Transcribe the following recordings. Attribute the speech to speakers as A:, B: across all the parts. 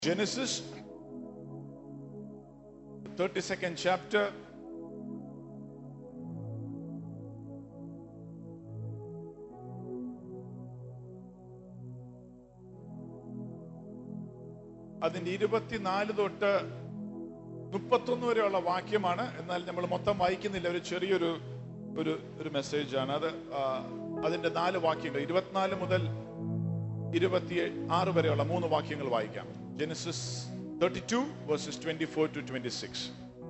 A: Genesis, 32nd chapter. അതിന്റെ ഇരുപത്തിനാല് തൊട്ട് മുപ്പത്തൊന്ന് വരെയുള്ള വാക്യമാണ് എന്നാൽ നമ്മൾ മൊത്തം വായിക്കുന്നില്ല ഒരു ചെറിയൊരു ഒരു ഒരു മെസ്സേജ് ആണ് അത് ആ, അതിന്റെ നാല് വാക്യങ്ങൾ ഇരുപത്തിനാല് മുതൽ ഇരുപത്തി ആറ് വരെയുള്ള മൂന്ന് വാക്യങ്ങൾ വായിക്കാം Genesis thirty two verses twenty four to twenty six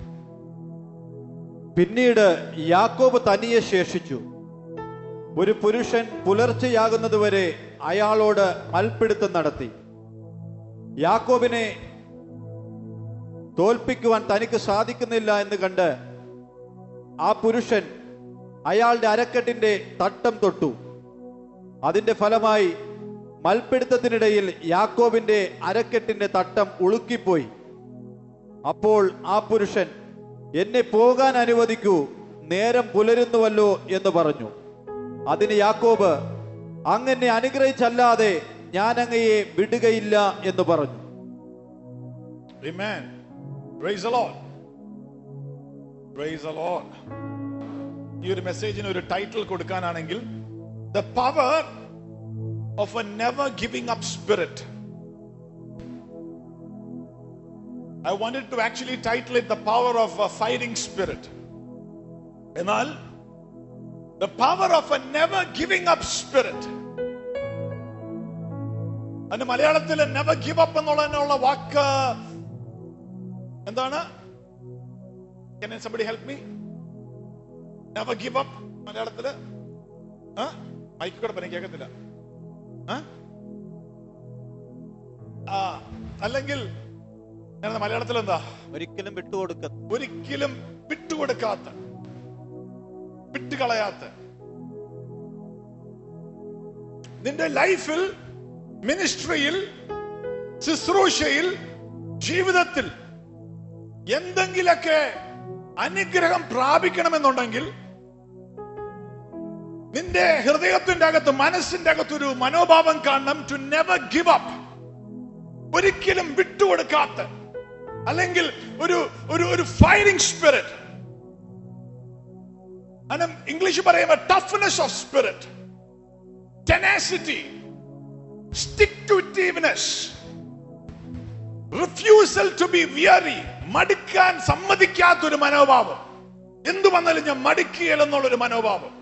B: പിന്നീട് യാക്കോബ് തനിയെ ശേഷിച്ചു ഒരു പുരുഷൻ പുലർച്ചെയാകുന്നതുവരെ അയാളോട് മൽപ്പിടുത്തം നടത്തി യാക്കോബിനെ തോൽപ്പിക്കുവാൻ തനിക്ക് സാധിക്കുന്നില്ല എന്ന് കണ്ട് ആ പുരുഷൻ അയാളുടെ അരക്കെട്ടിന്റെ തട്ടം തൊട്ടു അതിന്റെ ഫലമായി മൽപ്പിടുത്തത്തിനിടയിൽ യാക്കോബിന്റെ അരക്കെട്ടിന്റെ തട്ടം ഉളുക്കിപ്പോയി അപ്പോൾ ആ പുരുഷൻ എന്നെ പോകാൻ അനുവദിക്കൂ നേരം പുലരുന്നുവല്ലോ എന്ന് പറഞ്ഞു അതിന് യാക്കോബ് അങ്ങനെ അനുഗ്രഹിച്ചല്ലാതെ ഞാൻ അങ്ങയെ വിടുകയില്ല എന്ന് പറഞ്ഞു
A: Amen. Praise the Lord. Praise the Lord. ഈ ഒരു മെസ്സേജിന് ഒരു ടൈറ്റിൽ കൊടുക്കാനാണെങ്കിൽ the power of a never giving up spirit I wanted to actually title it the power of a fighting spirit എന്നാൽ the power of a never giving up spirit അതിന് മലയാളത്തിൽ never give up എന്നുള്ളതിനുള്ള വാക്ക് എന്താണ് Can somebody help me? Never give up മലയാളത്തില് mic കൂടെ പറഞ്ഞു കേൾക്കത്തില്ല ആ? ആ അല്ലെങ്കിൽ ഞാൻ മലയാളത്തിൽ എന്താ
B: ഒരിക്കലും വിട്ടുകൊടുക്ക
A: ഒരിക്കലും വിട്ടുകൊടുക്കാത്ത വിട്ടുകളയാത്ത നിന്റെ ലൈഫിൽ മിനിസ്ട്രിയിൽ ശുശ്രൂഷയിൽ ജീവിതത്തിൽ എന്തെങ്കിലൊക്കെ അനുഗ്രഹം പ്രാപിക്കണമെന്നുണ്ടെങ്കിൽ നിന്റെ ഹൃദയത്തിന്റെ അകത്ത് മനസ്സിന്റെ അകത്ത് ഒരു മനോഭാവം കാണണം ടു നെവർ ഗിവ് അപ്പ് ഒരിക്കലും വിട്ടുകൊടുക്കാത്ത അല്ലെങ്കിൽ ഒരു ഒരു ഒരു ഫൈറ്റിംഗ് സ്പിരിറ്റ് ഇംഗ്ലീഷ് പറയുമ്പോൾ toughness of spirit tenacity stick to itiveness refusal to be weary മടുക്കാൻ സമ്മതിക്കാത്ത ഒരു മനോഭാവം എന്തു വന്നാലും ഞാൻ മടുക്കുകയില്ലെന്നുള്ളൊരു മനോഭാവം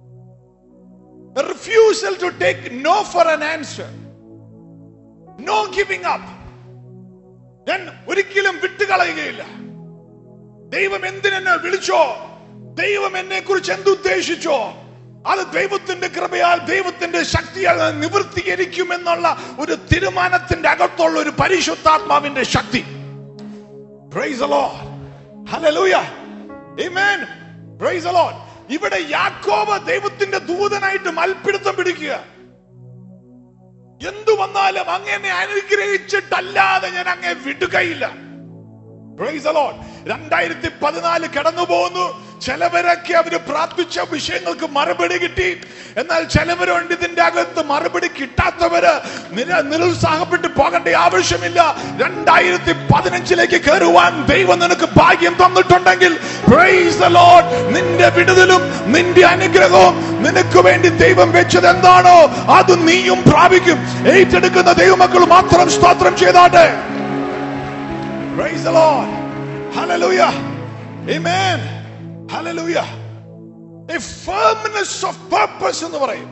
A: refusal to take no for an answer no giving up ഞാൻ ഒരിക്കലും വിട്ടുകളയുകയില്ല ദൈവം എന്തിനെന്നെ വിളിച്ചോ ദൈവം എന്നെ കുറിച്ച് എന്തുദ്ദേശിച്ചോ അത് ദൈവത്തിന്റെ കൃപയാൽ ദൈവത്തിന്റെ ശക്തിയാൽ അത് നിവൃത്തീകരിക്കുമെന്നുള്ള ഒരു തീരുമാനത്തിന്റെ അകത്തുള്ള ഒരു പരിശുദ്ധാത്മാവിന്റെ ശക്തി Praise the Lord. Hallelujah. Amen. Praise the Lord. ഇവിടെ യാക്കോബ് ദൈവത്തിന്റെ ദൂതനായിട്ട് മൽപ്പിടുത്തം പിടിക്കുക എന്തു വന്നാലും അങ്ങനെ അനുഗ്രഹിച്ചിട്ടല്ലാതെ ഞാൻ അങ്ങേ വിടുകയില്ല Praise the Lord. രണ്ടായിരത്തി പതിനാല് കടന്നു പോകുന്നു ചിലവരൊക്കെ അവര് പ്രാർത്ഥിച്ച വിഷയങ്ങൾക്ക് മറുപടി കിട്ടി എന്നാൽ ചിലവരുണ്ട് ഇതിന്റെ അകത്ത് മറുപടി കിട്ടാത്തവര് നിര- നിരുത്സാഹപ്പെട്ട് പോകേണ്ട ആവശ്യമില്ല രണ്ടായിരത്തി പതിനഞ്ചിലേക്ക് കയറുവാൻ ദൈവം നിനക്ക് ഭാഗ്യം തന്നിട്ടുണ്ടെങ്കിൽ praise the Lord. നിന്റെ വിടുതലും നിന്റെ അനുഗ്രഹവും നിനക്ക് വേണ്ടി ദൈവം വെച്ചത് എന്താണോ അത് നീയും പ്രാപിക്കും ഏറ്റെടുക്കുന്ന ദൈവമക്കൾ മാത്രം സ്തോത്രം ചെയ്താട്ടെ Praise the Lord. Hallelujah. Amen. Hallelujah. A firmness of purpose എന്ന് പറയും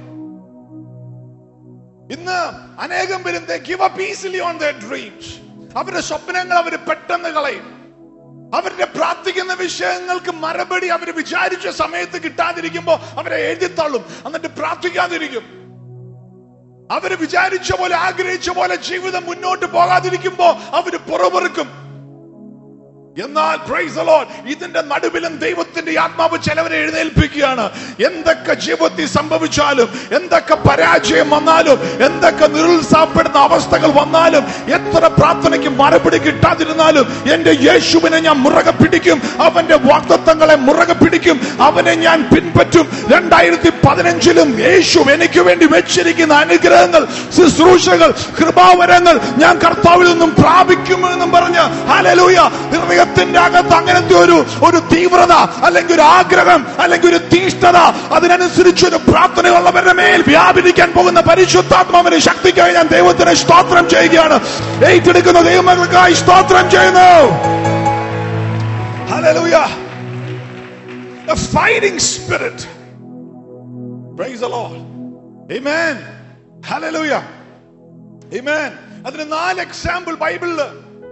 A: ഇന്ന് അനേകം പേരും they give up easily on their dreams. അവരുടെ സ്വപ്നങ്ങൾ അവർ പെട്ടെന്ന് കളയും അവരുടെ പ്രാർത്ഥിക്കുന്ന വിഷയങ്ങൾക്ക് മറുപടി അവർ വിചാരിച്ച സമയത്ത് കിട്ടാതിരിക്കുമ്പോ അവരെ എഴുതിത്തള്ളും എന്നിട്ട് പ്രാർത്ഥിക്കാതിരിക്കും അവര് വിചാരിച്ച പോലെ ആഗ്രഹിച്ച പോലെ ജീവിതം മുന്നോട്ട് പോകാതിരിക്കുമ്പോ അവര് പുറപെറുക്കും എന്നാൽ praise the Lord, ഇതിന്റെ നടുവിലും ദൈവത്തിന്റെ ആത്മാവ് ചിലവരെ എഴുന്നേൽപ്പിക്കുകയാണ് എന്തൊക്കെ ജീവിതത്തിൽ സംഭവിച്ചാലും എന്തൊക്കെ പരാജയം വന്നാലും എന്തൊക്കെ നിരുത്സാഹപ്പെടുന്ന അവസ്ഥകൾ വന്നാലും എത്ര പ്രാർത്ഥനയ്ക്ക് മറുപടി കിട്ടാതിരുന്നാലും എന്റെ യേശുവിനെ ഞാൻ മുറകെ പിടിക്കും അവന്റെ വാക്തത്വങ്ങളെ മുറകെ പിടിക്കും അവനെ ഞാൻ പിൻപറ്റും രണ്ടായിരത്തി പതിനഞ്ചിലും യേശു എനിക്ക് വേണ്ടി വെച്ചിരിക്കുന്ന അനുഗ്രഹങ്ങൾ ശുശ്രൂഷകൾ കൃപാവരങ്ങൾ ഞാൻ കർത്താവിൽ നിന്നും പ്രാപിക്കുമെന്നും പറഞ്ഞ് ഹല്ലേലൂയ ഹൃദയത്തിന്റെ അകത്ത് അങ്ങനത്തെ ഒരു ഒരു തീവ്രത അല്ലെങ്കിൽ ഒരു ആഗ്രഹം അല്ലെങ്കിൽ ഒരു തീഷ്ണത അതിനനുസരിച്ച് ഒരു പ്രാർത്ഥനയുള്ളവരുടെ മേൽ വ്യാപരിക്കാൻ പോകുന്ന പരിശുദ്ധാത്മാവിന്റെ ശക്തിക്കായി ഞാൻ ദൈവത്തിന് സ്തോത്രം ചെയ്യുകയാണ് ഏറ്റെടുക്കുന്ന ദൈവങ്ങൾക്കായി സ്തോത്രം ചെയ്യുന്നു Hallelujah. A fighting spirit. Praise the Lord. Amen. Hallelujah. Amen. അതിന് നാല് എക്സാമ്പിൾ ബൈബിളില്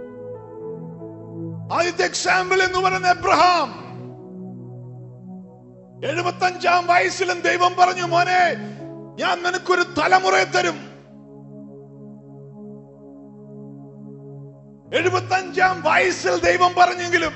A: ആദ്യത്തെ എക്സാമ്പിൾ എന്ന് പറയുന്ന എബ്രഹാം എഴുപത്തഞ്ചാം വയസ്സിലും ദൈവം പറഞ്ഞു മോനെ ഞാൻ നിനക്കൊരു തലമുറയെ തരും എഴുപത്തഞ്ചാം വയസ്സിൽ ദൈവം പറഞ്ഞെങ്കിലും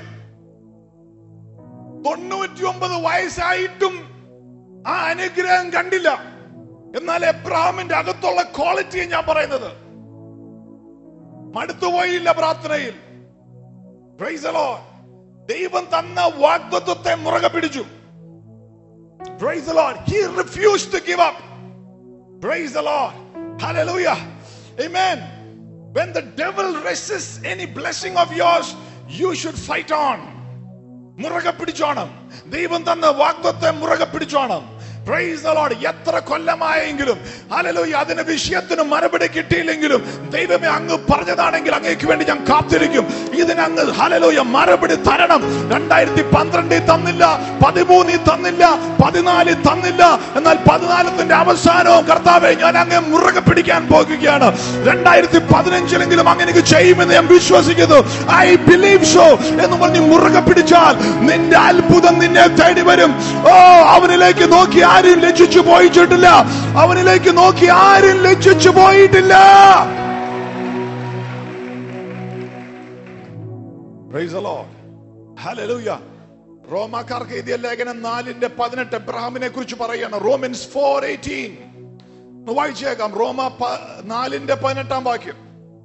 A: തൊണ്ണൂറ്റി ഒമ്പത് വയസ്സായിട്ടും ആ അനുഗ്രഹം കണ്ടില്ല എന്നാൽ എബ്രഹാമിന്റെ അകത്തുള്ള ക്വാളിറ്റിയെ ഞാൻ പറയുന്നത് മടുത്തുപോയില്ല പ്രാർത്ഥനയിൽ Praise the Lord. ദൈവം തന്ന വാഗ്ദത്വത്തെ മുറകെ പിടിച്ചു Praise the Lord. He refused to give up. Praise the Lord. Hallelujah. Amen. When the devil resists any blessing of yours, you should fight on. മുറകെ പിടിച്ചോണം ദൈവം തന്ന വാഗ്ദത്തെ മുറകെ പിടിച്ചോണം Praise the Lord. എത്ര കൊല്ലമായെങ്കിലും hallelujah അതിന് വിഷയത്തിന് മറുപടി കിട്ടിയില്ലെങ്കിലും ദൈവമേ അങ്ങ് പറഞ്ഞതാണെങ്കിൽ അങ്ങേക്ക് വേണ്ടി ഞാൻ കാത്തിരിക്കും ഇതിന് അങ്ങ് ഹല്ലേലൂയ മറുപടി തരണം രണ്ടായിരത്തി പന്ത്രണ്ടിൽ തന്നില്ല പതിമൂന്നിൽ തന്നില്ല പതിനാലിൽ തന്നില്ല എന്നാൽ പതിനാലത്തിന്റെ അവസാനവും കർത്താവെ ഞാൻ അങ്ങ് മുറുകെ പിടിക്കാൻ പോകുകയാണ് രണ്ടായിരത്തി പതിനഞ്ചിലെങ്കിലും അങ്ങനെ ചെയ്യുമെന്ന് ഞാൻ വിശ്വസിക്കുന്നു ഐ ബിലീവ് സോ എന്ന് പറഞ്ഞ് മുറുകെ പിടിച്ചാൽ നിന്റെ അത്ഭുതം നിന്നെ തേടി വരും ഓ അവനിലേക്ക് നോക്കി ആരും ലജ്ജിച്ചു പോയിട്ടില്ല അവനിലേക്ക് നോക്കി ആരും ലജ്ജിച്ചു പോയിട്ടില്ല Praise the Lord. Hallelujah. റോമാക്കാർക്ക് എഴുതിയ ലേഖനം നാലിന്റെ പതിനെട്ട് എബ്രഹാമിനെ കുറിച്ച് പറയാണ് റോമൻസ് ഫോർ എയ്റ്റീൻ വായിച്ചേക്കാം റോമ പ- നാലിന്റെ പതിനെട്ടാം വാക്യം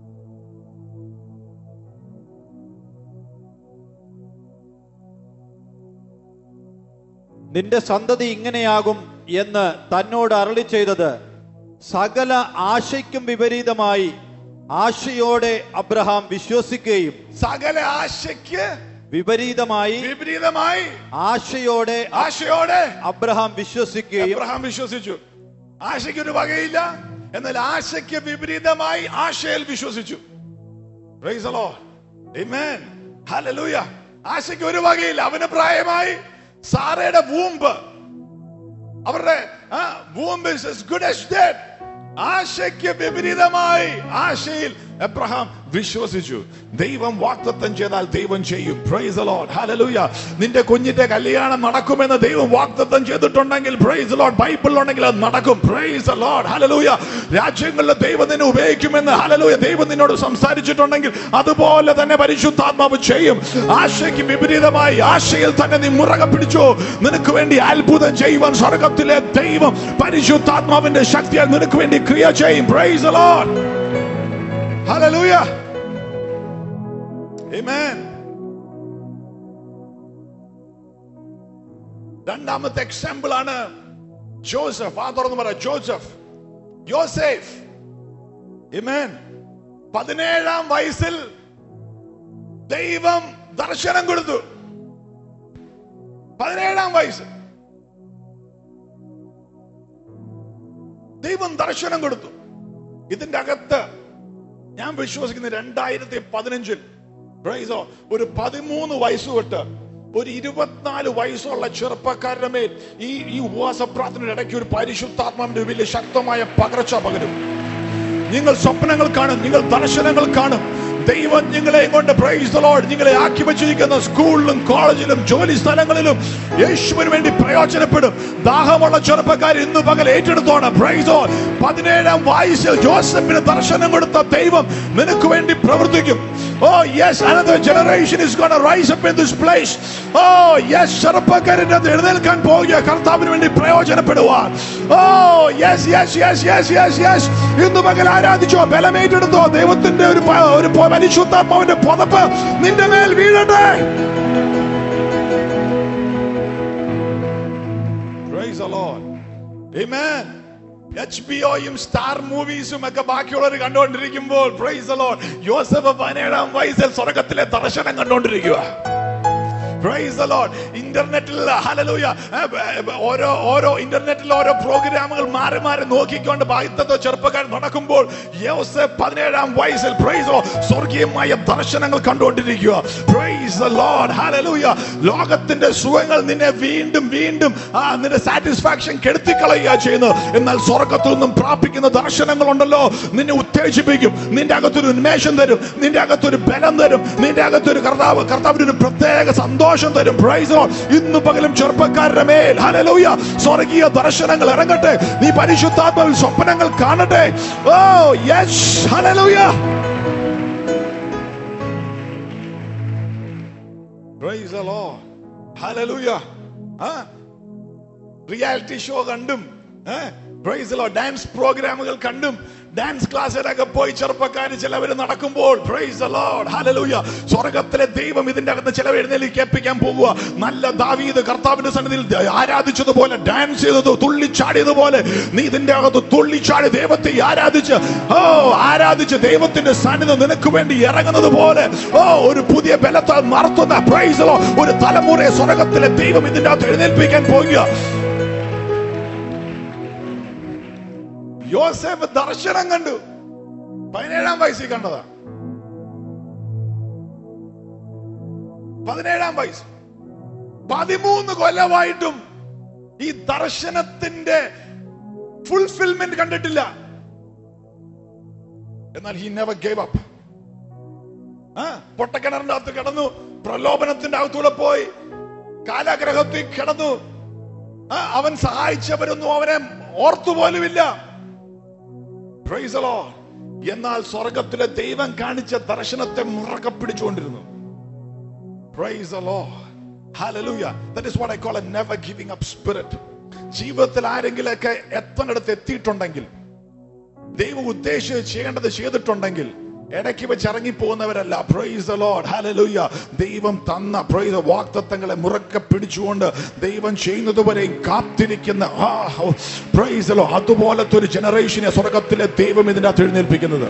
B: നിന്റെ സന്തതി ഇങ്ങനെയാകും എന്ന് തന്നോട് അരളി ചെയ്തത് സകല ആശയ്ക്കും വിപരീതമായി ആശയോടെ അബ്രഹാം വിശ്വസിക്കുകയും
A: സകല ആശയ്ക്ക്
B: വിപരീതമായി
A: വിപരീതമായി
B: ആശയോടെ
A: ആശയോടെ
B: അബ്രഹാം വിശ്വസിക്കുകയും
A: അബ്രഹാം വിശ്വസിച്ചു ആശയ്ക്ക് ഒരു വകയില്ല എന്നാൽ ആശയ്ക്ക് വിപരീതമായി ആശയിൽ വിശ്വസിച്ചു Praise the Lord. Amen. Hallelujah. ആശയ്ക്ക് ഒരു വകയില്ല അവന് പ്രായമായി സാറയുടെ വൂമ്പ് അവരുടെ womb is as good as dead ആശയ്ക്ക് വിപരീതമായി ആശയിൽ എബ്രഹാം വിശ്വസിച്ചു ദൈവം വാക്തത്വം ചെയ്താൽ ദൈവം ചെയ്യും പ്രൈസ് the Lord. Hallelujah. നിന്റെ കുഞ്ഞിന്റെ കല്യാണം നടക്കുമെന്ന് ദൈവം വാക്തത്വം ചെയ്തിട്ടുണ്ടെങ്കിൽ പ്രൈസ് ലോഡ് ബൈബിളിലുണ്ടെങ്കിൽ അത് നടക്കും പ്രൈസ് ലോഡ് ഹലലൂയ രാജ്യങ്ങളിലെ ദൈവം നിന്നെ ഉപയോഗിക്കുമെന്ന് ഹലലൂയ ദൈവം നിന്നോട് സംസാരിച്ചിട്ടുണ്ടെങ്കിൽ അതുപോലെ തന്നെ പരിശുദ്ധാത്മാവ് ചെയ്യും ആശയ്ക്ക് വിപരീതമായി ആശയിൽ തന്നെ നീ മുറകെ പിടിച്ചു നിനക്ക് വേണ്ടി അത്ഭുതം ചെയ്യുവാൻ സ്വർഗത്തിലെ ദൈവം പരിശുദ്ധാത്മാവിന്റെ ശക്തിയാൽ നിനക്ക് വേണ്ടി ക്രിയ ചെയ്യും പ്രൈസ് ലോഡ് Hallelujah. Amen. രണ്ടാമത്തെ എക്സാമ്പിൾ ആണ് ജോസഫ് ആ തുറന്ന് പറ ജോസഫ് യോസേഫ് Amen. പതിനേഴാം വയസ്സിൽ ദൈവം ദർശനം കൊടുത്തു പതിനേഴാം വയസ്സ് ദൈവം ദർശനം കൊടുത്തു ഇതിന്റെ അകത്ത് ഞാൻ വിശ്വസിക്കുന്ന രണ്ടായിരത്തി പതിനഞ്ചിൽ പ്രൈസോ ഒരു പതിമൂന്ന് വയസ്സ് തൊട്ട് ഒരു ഇരുപത്തിനാല് വയസ്സുള്ള ചെറുപ്പക്കാരുടെ മേൽ ഈ ഈ ഉപവാസ പ്രാർത്ഥനയുടെ ഇടയ്ക്ക് ഒരു പരിശുദ്ധാത്മാവിന്റെ വലിയ ശക്തമായ പകർച്ച പകരും നിങ്ങൾ സ്വപ്നങ്ങൾ കാണും നിങ്ങൾ ദർശനങ്ങൾ കാണും ദൈവം നിങ്ങളെ കൊണ്ട് പ്രൈസ് ലോഡ് നിങ്ങളെ ആക്കി വെച്ചിരിക്കുന്ന സ്കൂളിലും കോളേജിലും ജോലി സ്ഥലങ്ങളിലും യേശുവിന് വേണ്ടി പ്രയോജനപ്പെടും ദാഹമുള്ള ചെറുപ്പക്കാർ ഇന്ന് പകൽ ഏറ്റെടുത്തോണം പ്രൈസോ പതിനേഴാം വയസ്സിൽ ജോസഫിന് ദർശനം കൊടുത്ത ദൈവം നിനക്ക് വേണ്ടി പ്രവർത്തിക്കും oh yes another generation is going to rise up in this place oh yes ചെറുപ്പക്കാരൻ്റെ അത് എഴുന്നേൽക്കാൻ പോവുക കർത്താവിന് വേണ്ടി പ്രയോജനപ്പെടുവാൻ oh yes yes yes yes yes yes ഇന്ന് പകൽ ആരാധിച്ചോ ബലമേറ്റെടുത്തോ ദൈവത്തിന്റെ ഒരു പ- ഒരു പ- പരിശുദ്ധാത്മാവിന്റെ പുതപ്പ് നിന്റെ മേൽ വീഴട്ടെ Praise the Lord. Amen. H B ഒയും സ്റ്റാർ മൂവീസും ഒക്കെ ബാക്കിയുള്ളവർ കണ്ടുകൊണ്ടിരിക്കുമ്പോൾ പ്രൈസ് the Lord. യോസഫ് പതിനേഴാം വയസ്സിൽ സ്വർഗത്തിലെ ദർശനം കണ്ടുകൊണ്ടിരിക്കുക പ്രൈസ് the Lord. ഇന്റർനെറ്റിൽ ഹല്ലേലൂയ ഏ, ഓരോ ഓരോ ഇന്റർനെറ്റിൽ ഓരോ പ്രോഗ്രാമുകൾ മാറി മാറി നോക്കിക്കൊണ്ട് ബാധ്യത ചെറുപ്പക്കാർ നടക്കുമ്പോൾ യോസഫ് പതിനേഴാം വയസ്സിൽ പ്രൈസ് സ്വർഗീയമായ ദർശനങ്ങൾ കണ്ടുകൊണ്ടിരിക്കുക പ്രൈസ് the Lord. ഹല്ലേലൂയ ലോകത്തിന്റെ സുഖങ്ങൾ നിന്നെ വീണ്ടും വീണ്ടും ആ നിന്റെ സാറ്റിസ്ഫാക്ഷൻ കെടുത്തിക്കളയുക ചെയ്യുന്നത് എന്നാൽ സ്വർഗത്തിൽ നിന്നും പ്രാപിക്കുന്ന ദർശനങ്ങളുണ്ടല്ലോ നിന്നെ ഉത്തേജിപ്പിക്കും നിന്റെ അകത്തൊരു ഉന്മേഷം തരും നിന്റെ അകത്തൊരു ബലം തരും നിന്റെ അകത്തൊരു കർത്താവ് കർത്താവിന് ഒരു പ്രത്യേക സന്തോഷം തരും പ്രൈസ് ഇന്ന് പകലും ചെറുപ്പക്കാരുടെ മേൽ ഹല്ലേലൂയ സ്വർഗീയ ദർശനങ്ങൾ ഇറങ്ങട്ടെ നീ പരിശുദ്ധാത്മാവിൽ സ്വപ്നങ്ങൾ കാണട്ടെ oh yes hallelujah praise the Lord hallelujah ആ റിയാലിറ്റി ഷോ കണ്ടും പ്രൈസ് ലോ ഡാൻസ് പ്രോഗ്രാമുകൾ കണ്ടും ഡാൻസ് ക്ലാസ്സിലൊക്കെ പോയി ചെറുപ്പക്കാർ ചിലവർ നടക്കുമ്പോൾ പ്രൈസ് ലോഡ് ഹല്ലേലൂയ സ്വർഗത്തിലെ ദൈവം ഇതിന്റെ അകത്ത് ചിലവ് എഴുന്നേലേക്ക് കേൾപ്പിക്കാൻ പോകുക നല്ല ദാവീദ് കർത്താവിന്റെ സന്നിധിയിൽ ആരാധിച്ചതുപോലെ ഡാൻസ് ചെയ്തത് തുള്ളിച്ചാടിയതുപോലെ നീ ഇതിന്റെ അകത്ത് തുള്ളിച്ചാടി ദൈവത്തെ ആരാധിച്ച് ഓ ആരാധിച്ച് ദൈവത്തിന്റെ സാന്നിധ്യം നിനക്ക് വേണ്ടി ഇറങ്ങുന്നത് പോലെ ഓ ഒരു പുതിയ ബലത്താൽ മറത്തുന്ന പ്രൈസ് ലോ ഒരു തലമുറയെ സ്വർഗത്തിലെ ദൈവം ഇതിന്റെ അകത്ത് എഴുന്നേൽപ്പിക്കാൻ പോകുക യോസേഫ് ദർശനം കണ്ടു പതിനേഴാം വയസ്സിൽ കണ്ടതാ പതിനേഴാം വയസ്സ് പതിമൂന്ന് കൊല്ലമായിട്ടും ഈ ദർശനത്തിന്റെ ഫുൾഫിൽമെന്റ് കണ്ടിട്ടില്ല എന്നാൽ ഹി നെവർ ഗേവ് അപ്പ് ആ പൊട്ടക്കിണറിന്റെ അകത്ത് കിടന്നു പ്രലോഭനത്തിന്റെ അകത്തൂടെ പോയി കാലാഗ്രഹത്തിൽ കിടന്നു ആ, അവൻ സഹായിച്ചവരൊന്നും അവനെ ഓർത്തുപോലുമില്ല Praise the Lord. എന്നാൽ സ്വർഗത്തിലെ ദൈവം കാണിച്ച ദർശനത്തെ മുറക്കെ പിടിച്ചുകൊണ്ടിരുന്നു Praise the Lord. Hallelujah. That is what I call a never giving up spirit. ജീവിതത്തിൽ ആരെങ്കിലൊക്കെ എത്തണിടത്ത് എത്തിയിട്ടുണ്ടെങ്കിൽ ദൈവം ഉദ്ദേശിച്ച് ചെയ്യേണ്ടത് ചെയ്തിട്ടുണ്ടെങ്കിൽ ഇടയ്ക്ക് വെച്ച് ഇറങ്ങി പോകുന്നവരല്ല പ്രൈസ് the Lord. Hallelujah. ദൈവം തന്ന പ്രൈസ് വാക്തത്വങ്ങളെ മുറക്കെ പിടിച്ചുകൊണ്ട് ദൈവം ചെയ്യുന്നത് വരെയും കാത്തിരിക്കുന്ന പ്രൈസ് അതുപോലത്തെ ഒരു ജനറേഷനെ സ്വർഗത്തിലെ ദൈവം ഇതിന്റെ അകത്ത് എഴുന്നേൽപ്പിക്കുന്നത്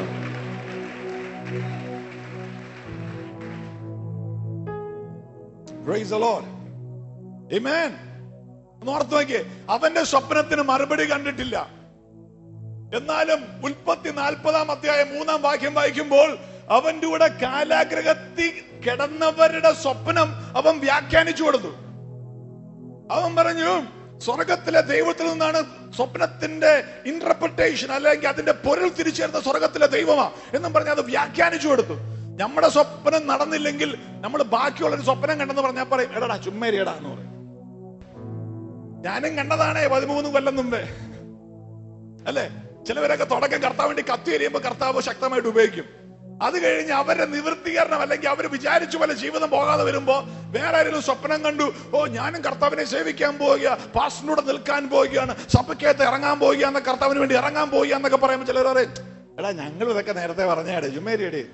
A: Praise the Lord. Amen. ഒന്ന് ഓർത്ത് നോക്കിയേ അവന്റെ സ്വപ്നത്തിന് മറുപടി കണ്ടിട്ടില്ല എന്നാലും ഉൽപ്പത്തി നാൽപ്പതാം അധ്യായം മൂന്നാം വാക്യം വായിക്കുമ്പോൾ അവന്റെ കൂടെ കാലാഗ്രഹത്തിൽ കിടന്നവരുടെ സ്വപ്നം അവൻ വ്യാഖ്യാനിച്ചു കൊടുത്തു അവൻ പറഞ്ഞു സ്വർഗത്തിലെ ദൈവത്തിൽ നിന്നാണ് സ്വപ്നത്തിന്റെ ഇന്റർപ്രിട്ടേഷൻ അല്ലെങ്കിൽ അതിന്റെ പൊരുൾ തിരിച്ചേർന്ന സ്വർഗത്തിലെ ദൈവമാ എന്നും പറഞ്ഞ് അത് വ്യാഖ്യാനിച്ചു കൊടുത്തു നമ്മുടെ സ്വപ്നം നടന്നില്ലെങ്കിൽ നമ്മൾ ബാക്കിയുള്ളൊരു സ്വപ്നം കണ്ടെന്ന് പറഞ്ഞാൽ പറയും എടാ ചുമ്മേരിയടാ എന്ന് പറയും ഞാനും കണ്ടതാണേ പതിമൂന്ന് കൊല്ലം മുമ്പേ അല്ലേ ചിലവരൊക്കെ തുടക്കം കർത്താവ് വേണ്ടി കത്തി എറിയുമ്പോൾ കർത്താവ് ശക്തമായിട്ട് ഉപയോഗിക്കും അത് കഴിഞ്ഞ് അവരുടെ നിവൃത്തീകരണം അല്ലെങ്കിൽ അവർ വിചാരിച്ച പോലെ ജീവിതം പോകാതെ വരുമ്പോ വേറെ ആരെങ്കിലും സ്വപ്നം കണ്ടു ഓ ഞാനും കർത്താവിനെ സേവിക്കാൻ പോവുക പാസ്റ്റിനൂടെ നിൽക്കാൻ പോവുകയാണ് സഭയ്ക്കകത്ത് ഇറങ്ങാൻ പോവുകയാണ് കർത്താവിന് വേണ്ടി ഇറങ്ങാൻ പോവുക എന്നൊക്കെ പറയുമ്പോൾ ചിലർ പറയും എടാ ഞങ്ങൾ ഇതൊക്കെ നേരത്തെ പറഞ്ഞാടേ ചുമേരിയടേ